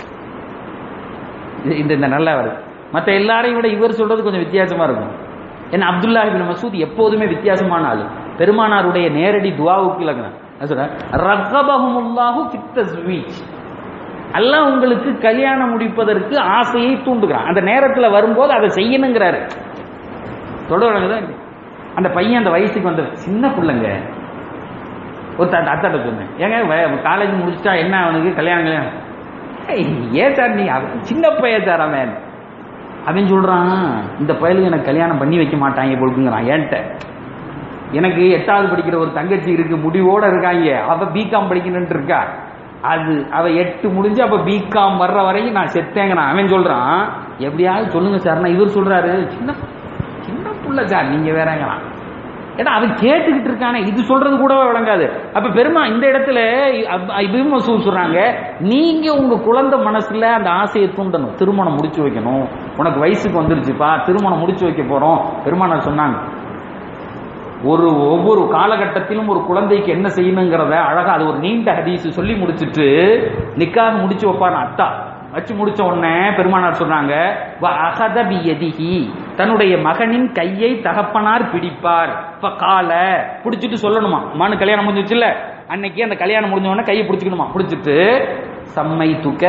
இது- இந்த இந்த நல்லா வருது மற்ற எல்லாரையும் விட இவர் சொல்றது கொஞ்சம் வித்தியாசமா இருக்கும் ஏன்னா அப்துல்லா இப்னு மசூத் எப்போதுமே வித்தியாசமான ஆளு பெருமானாருடைய நேரடி துவாவுக்கு இலக்கணம் என்ன சொல்ற ரகபஹுமுல்லாஹு ஃபித் தஸ்வீஜ் அல்லாஹ் உங்களுக்கு கல்யாணம் முடிப்பதற்கு ஆசையை தூண்டுகிறான் அந்த நேரத்தில் வரும்போது அதை செய்யணுங்கிறாரு தொடர்ந்து அந்த பையன் அந்த வயசுக்கு வந்த சின்ன பிள்ளைங்க ஒரு தாத்தா அத்தாட்ட சொன்னேன் ஏங்க காலேஜ் முடிச்சிட்டா என்ன அவனுக்கு கல்யாணம் கல்யாணம் ஏய், ஏன் சார் நீ அவன் சின்ன பையன் சார் அவன் அவன் சொல்றான் இந்த பயலுக்கு எனக்கு கல்யாணம் பண்ணி வைக்க மாட்டாங்க பொழுக்குங்கிறான் ஏன்ட்ட எனக்கு எட்டாவது படிக்கிற ஒரு தங்கச்சி இருக்கு முடிவோட இருக்காங்க அவ பிகாம் படிக்கணும்னு இருக்கா அது அவ எட்டு முடிஞ்சு அப்ப பிகாம் வர்ற வரைக்கும் நான் செத்தேங்கிறான் அவன் சொல்றான் எப்படியாவது சொல்லுங்க சார் இவர் சொல்றாரு சின்ன சின்ன புள்ள சார் நீங்க வேறங்கிறான் ஏன்னா அவன் கேட்டுக்கிட்டு இருக்கானே இது சொல்றது கூட விளங்காது அப்ப பெருமா இந்த இடத்துல இபின் மசூத் சொல்றாங்க நீங்க உங்க குழந்தை மனசுல அந்த ஆசையை தூண்டணும் திருமணம் முடிச்சு வைக்கணும் உனக்கு வயசுக்கு வந்துருச்சுப்பா திருமணம் முடிச்சு வைக்க போறோம் பெருமானார் சொன்னாங்க ஒரு ஒவ்வொரு காலகட்டத்திலும் ஒரு குழந்தைக்கு என்ன செய்யணுங்கிறத அழகா அது ஒரு நீண்ட ஹதீஸ் சொல்லி முடிச்சிட்டு நிக்காக முடிச்சு வைப்பார் அத்தா வச்சு முடிச்ச உடனே பெருமானார் சொன்னாங்க "வ அகத பியதிஹி." தன்னுடைய மகனின் கையை தகப்பனார் பிடிப்பார் இப்ப கால பிடிச்சிட்டு சொல்லணுமா மனு கல்யாணம் முடிஞ்சிச்சுல்ல அன்னைக்கு அந்த கல்யாணம் முடிஞ்ச உடனே கையை பிடிச்சிக்கணுமா பிடிச்சிட்டு சம்மை துக்க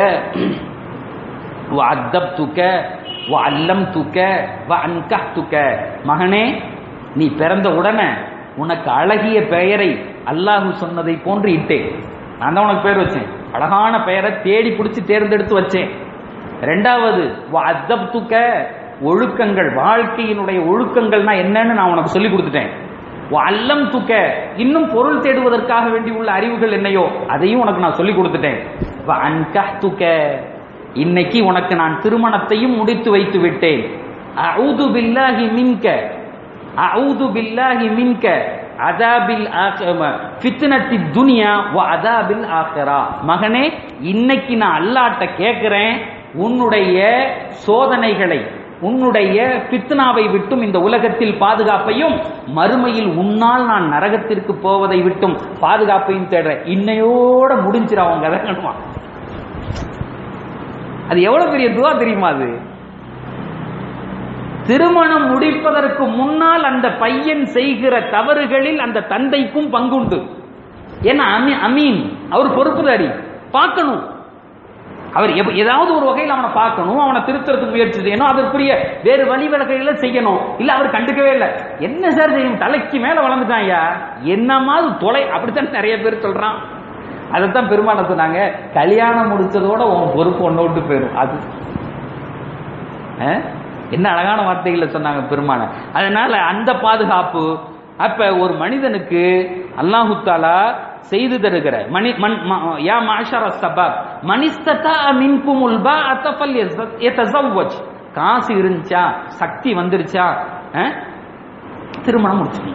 அத்தப் துக்க அல்லம் துக்க அன்கஹ் துக்க மகனே நீ பிறந்த உடனே உனக்கு அழகிய பெயரை அல்லாஹ் சொன்னதை போன்று இட்டேன் நான் தான் உனக்கு பெயர் வச்சேன் அழகான பெயரை தேடி பிடிச்சி தேர்ந்தெடுத்து வச்சேன் ரெண்டாவது அத்தப் துக்க ஒழுக்கங்கள் வாழ்க்கையினுடைய ஒழுக்கங்கள்னா என்னன்னு நான் உனக்கு சொல்லி கொடுத்துட்டேன் அல்லம் துக்க இன்னும் பொருள் தேடுவதற்காக வேண்டி உள்ள அறிவுகள் என்னையோ அதையும் உனக்கு நான் சொல்லி கொடுத்துட்டேன் அன்கஹ் துக்க இன்னைக்கு உனக்கு நான் திருமணத்தையும் முடித்து வைத்து விட்டேன் அவுது பில்லாஹி மின்க அவுது பில்லாஹி மின்க அதாபில் ஃபித்னத்தி துனியா வ அதாபில் ஆஹிரா மகனே இன்னைக்கு நான் அல்லாட்ட கேட்கிறேன் உன்னுடைய சோதனைகளை உன்னுடைய பித்னாவை விட்டும் இந்த உலகத்தில் பாதுகாப்பையும் மறுமையில் உன்னால் நான் நரகத்திற்கு போவதை விட்டும் பாதுகாப்பையும் தேடுறேன் இன்னையோட முடிஞ்சிட அவங்க கதங்கணுமா அது எவ்வளவு பெரிய துவா தெரியுமா அது திருமணம் முடிப்பதற்கு முன்னால் அந்த பையன் செய்கிற தவறுகளில் அந்த தந்தைக்கும் பங்குண்டு ஏன்னா அமீ அமீன் அவர் பொறுப்புதாரி பார்க்கணும் அவர் எப்ப- ஏதாவது ஒரு வகையில் அவனை பார்க்கணும் அவனை திருத்தறதுக்கு முயற்சி செய்யணும் அதற்குரிய வேறு வழிவகைகளை செய்யணும் இல்ல அவர் கண்டுக்கவே இல்லை என்ன சார் செய்யும் தலைக்கு மேல வளர்ந்துட்டான் ஐயா என்னமாவது தொலை அப்படித்தான் நிறைய பேர் சொல்றான் அதைத்தான் பெருமாள் சொன்னாங்க கல்யாணம் முடிச்சதோட உன் பொறுப்பு ஒண்ணு விட்டு போயிடும் அது அஹ்? என்ன அழகான வார்த்தைகளை சொன்னாங்க பெருமான அதனால அந்த பாதுகாப்பு அப்ப ஒரு மனிதனுக்கு அல்லாஹு தாலா செய்து தருகிற மணி மன் ம- யா மாஷர சபாப் மனிஸ்ததா மின்குமுல் பா அத்தஃபல் யதஸவ்வஜ் காசு இருந்துச்சா சக்தி வந்துருச்சா அஹ்? திருமணம் முடிச்சுக்கணும்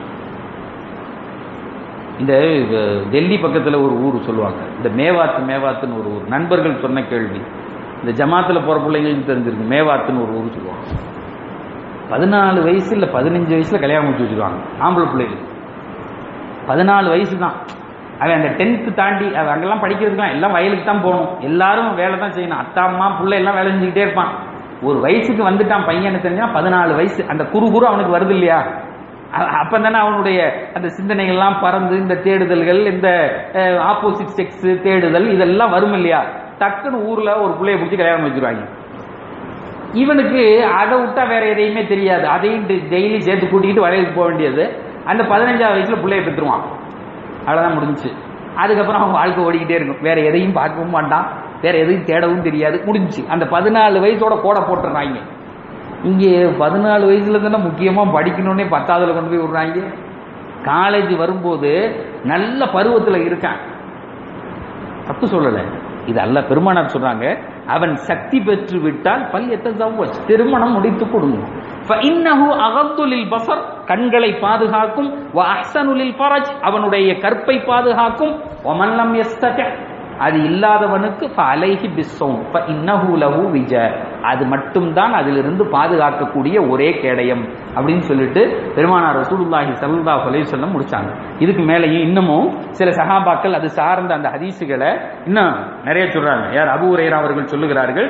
இந்த அஹ், டெல்லி பக்கத்துல ஒரு ஊர் சொல்லுவாங்க இந்த மேவாத்து மேவாத்துன்னு ஒரு ஊர் நண்பர்கள் சொன்ன கேள்வி இந்த ஜமாத்துல போற பிள்ளைங்களுக்கு தெரிஞ்சிருக்கு மேவாத்துன்னு ஒரு ஊர் சொல்லுவாங்க பதினாலு வயசு இல்ல பதினஞ்சு வயசுல கல்யாணம் முடிச்சு வச்சிருவாங்க ஆம்பளை பிள்ளைகள் பதினாலு வயசு தான் அவன் அந்த டென்த்து தாண்டி அவன் அங்கெல்லாம் படிக்கிறதுக்குலாம் எல்லாம் வயலுக்கு தான் போகணும் எல்லாரும் வேலை தான் செய்யணும் அத்தா அம்மா பிள்ளை எல்லாம் வேலை செஞ்சுக்கிட்டே இருப்பான் ஒரு வயசுக்கு வந்துட்டான் பையன் தெரிஞ்சா பதினாலு வயசு அந்த குறு குறு அவனுக்கு வருது இல்லையா அ- அப்பதானே அவனுடைய அந்த சிந்தனைகள்லாம் பறந்து இந்த தேடுதல்கள் இந்த ஆப்போசிட் செக்ஸ் தேடுதல் இதெல்லாம் வரும் இல்லையா டக்குன்னு ஊர்ல ஒரு பிள்ளைய பிடிச்சி கல்யாணம் வச்சிருவாங்க இவனுக்கு அதை விட்டா வேற எதையுமே தெரியாது அதையும் டெய்லி சேர்த்து கூட்டிக்கிட்டு வயலுக்கு போக வேண்டியது அந்த பதினஞ்சாவது வயசுல பிள்ளைய பெற்றுருவான் அவ்வளவுதான் முடிஞ்சுச்சு அதுக்கப்புறம் அவன் வாழ்க்கை ஓடிக்கிட்டே இருக்கும் வேற எதையும் பார்க்கவும் மாட்டான் வேற எதையும் தேடவும் தெரியாது முடிஞ்சுச்சு அந்த பதினாலு வயசோட கோடை போட்டுறாங்க இங்கே பதினாலு வயசுல தானே முக்கியமா படிக்கணும்னே பத்தாவதுல கொண்டு போய் விடுறாங்க காலேஜ் வரும்போது நல்ல பருவத்துல இருக்கான் தப்பு சொல்லல இது அல்ல பெருமானார் சொல்றாங்க அவன் சக்தி பெற்று விட்டால் பல் எத்தவச் திருமணம் முடித்து கொடுங்க فإنه أغض للبصر கண்களை பாதுகாக்கும் وأحسن للفرج அவனுடைய கற்பை பாதுகாக்கும் ومن لم يستطع அது இல்லாதவனுக்கு فعليه بالصوم فإنه له وجاء அது மட்டும்தான் அதிலிருந்து பாதுகாக்கக்கூடிய ஒரே கேடயம் அப்படின்னு சொல்லிட்டு பெருமானார் ரசூலுல்லாஹி ஸல்லல்லாஹு அலைஹி வஸல்லம் முடிச்சாங்க இதுக்கு மேலேயும் இன்னமும் சில சஹாபாக்கள் அது சார்ந்த அந்த ஹதீஸுகளை இன்னும் நிறைய சொல்றாங்க யார் அபூ ஹுரைரா அவர்கள் சொல்லுகிறார்கள்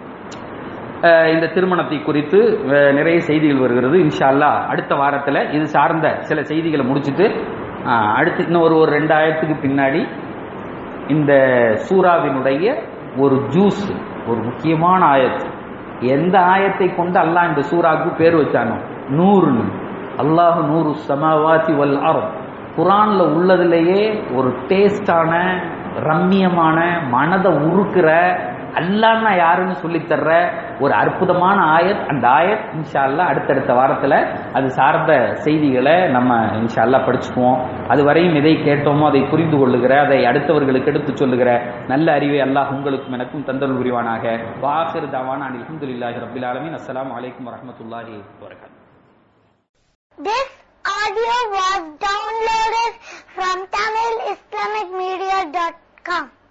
அஹ் இந்த திருமணத்தை குறித்து அஹ், நிறைய செய்திகள் வருகிறது இன்ஷா அல்லாஹ் அடுத்த வாரத்தில் இது சார்ந்த சில செய்திகளை முடிச்சுட்டு அஹ், அடுத்து இன்னும் ஒரு ஒரு ரெண்டாயிரத்துக்கு பின்னாடி இந்த சூறாவினுடைய ஒரு ஜூஸ் ஒரு முக்கியமான ஆயத்து எந்த ஆயத்தை கொண்டு அல்லாஹ் இந்த சூறாவுக்கு பேர் வச்சானோ நூறுன்னு அல்லாஹ் நூறு சமாவாதி வல் அறம் குரான்ல உள்ளதுலேயே ஒரு டேஸ்டான ரம்மியமான மனதை உருக்குற அல்லாஹ்னா யாருன்னு சொல்லித் தர்ற ஒரு அற்புதமான ஆயத் அந்த ஆயத் இன்ஷா அல்லாஹ் அடுத்தடுத்த வாரத்துல அது சார்ந்த செய்திகளை நம்ம இன்ஷா அல்லாஹ் படிச்சுக்குவோம் அது வரையும் எதை கேட்டோமோ அதை புரிந்து கொள்ளுகிற அதை அடுத்தவர்களுக்கு எடுத்து சொல்லுகிற நல்ல அறிவை அல்லாஹ் உங்களுக்கும் எனக்கும் தந்தருள் புரிவானாக வாஹிர் தவான் அனில் அல்ஹம்துலில்லாஹி ரப்பில் ஆலமீன் அஸ்ஸலாமு அலைக்கும் வரஹ்மத்துல்லாஹி வபரகாத்துஹு This audio was downloaded from TamilIslamicMedia.com.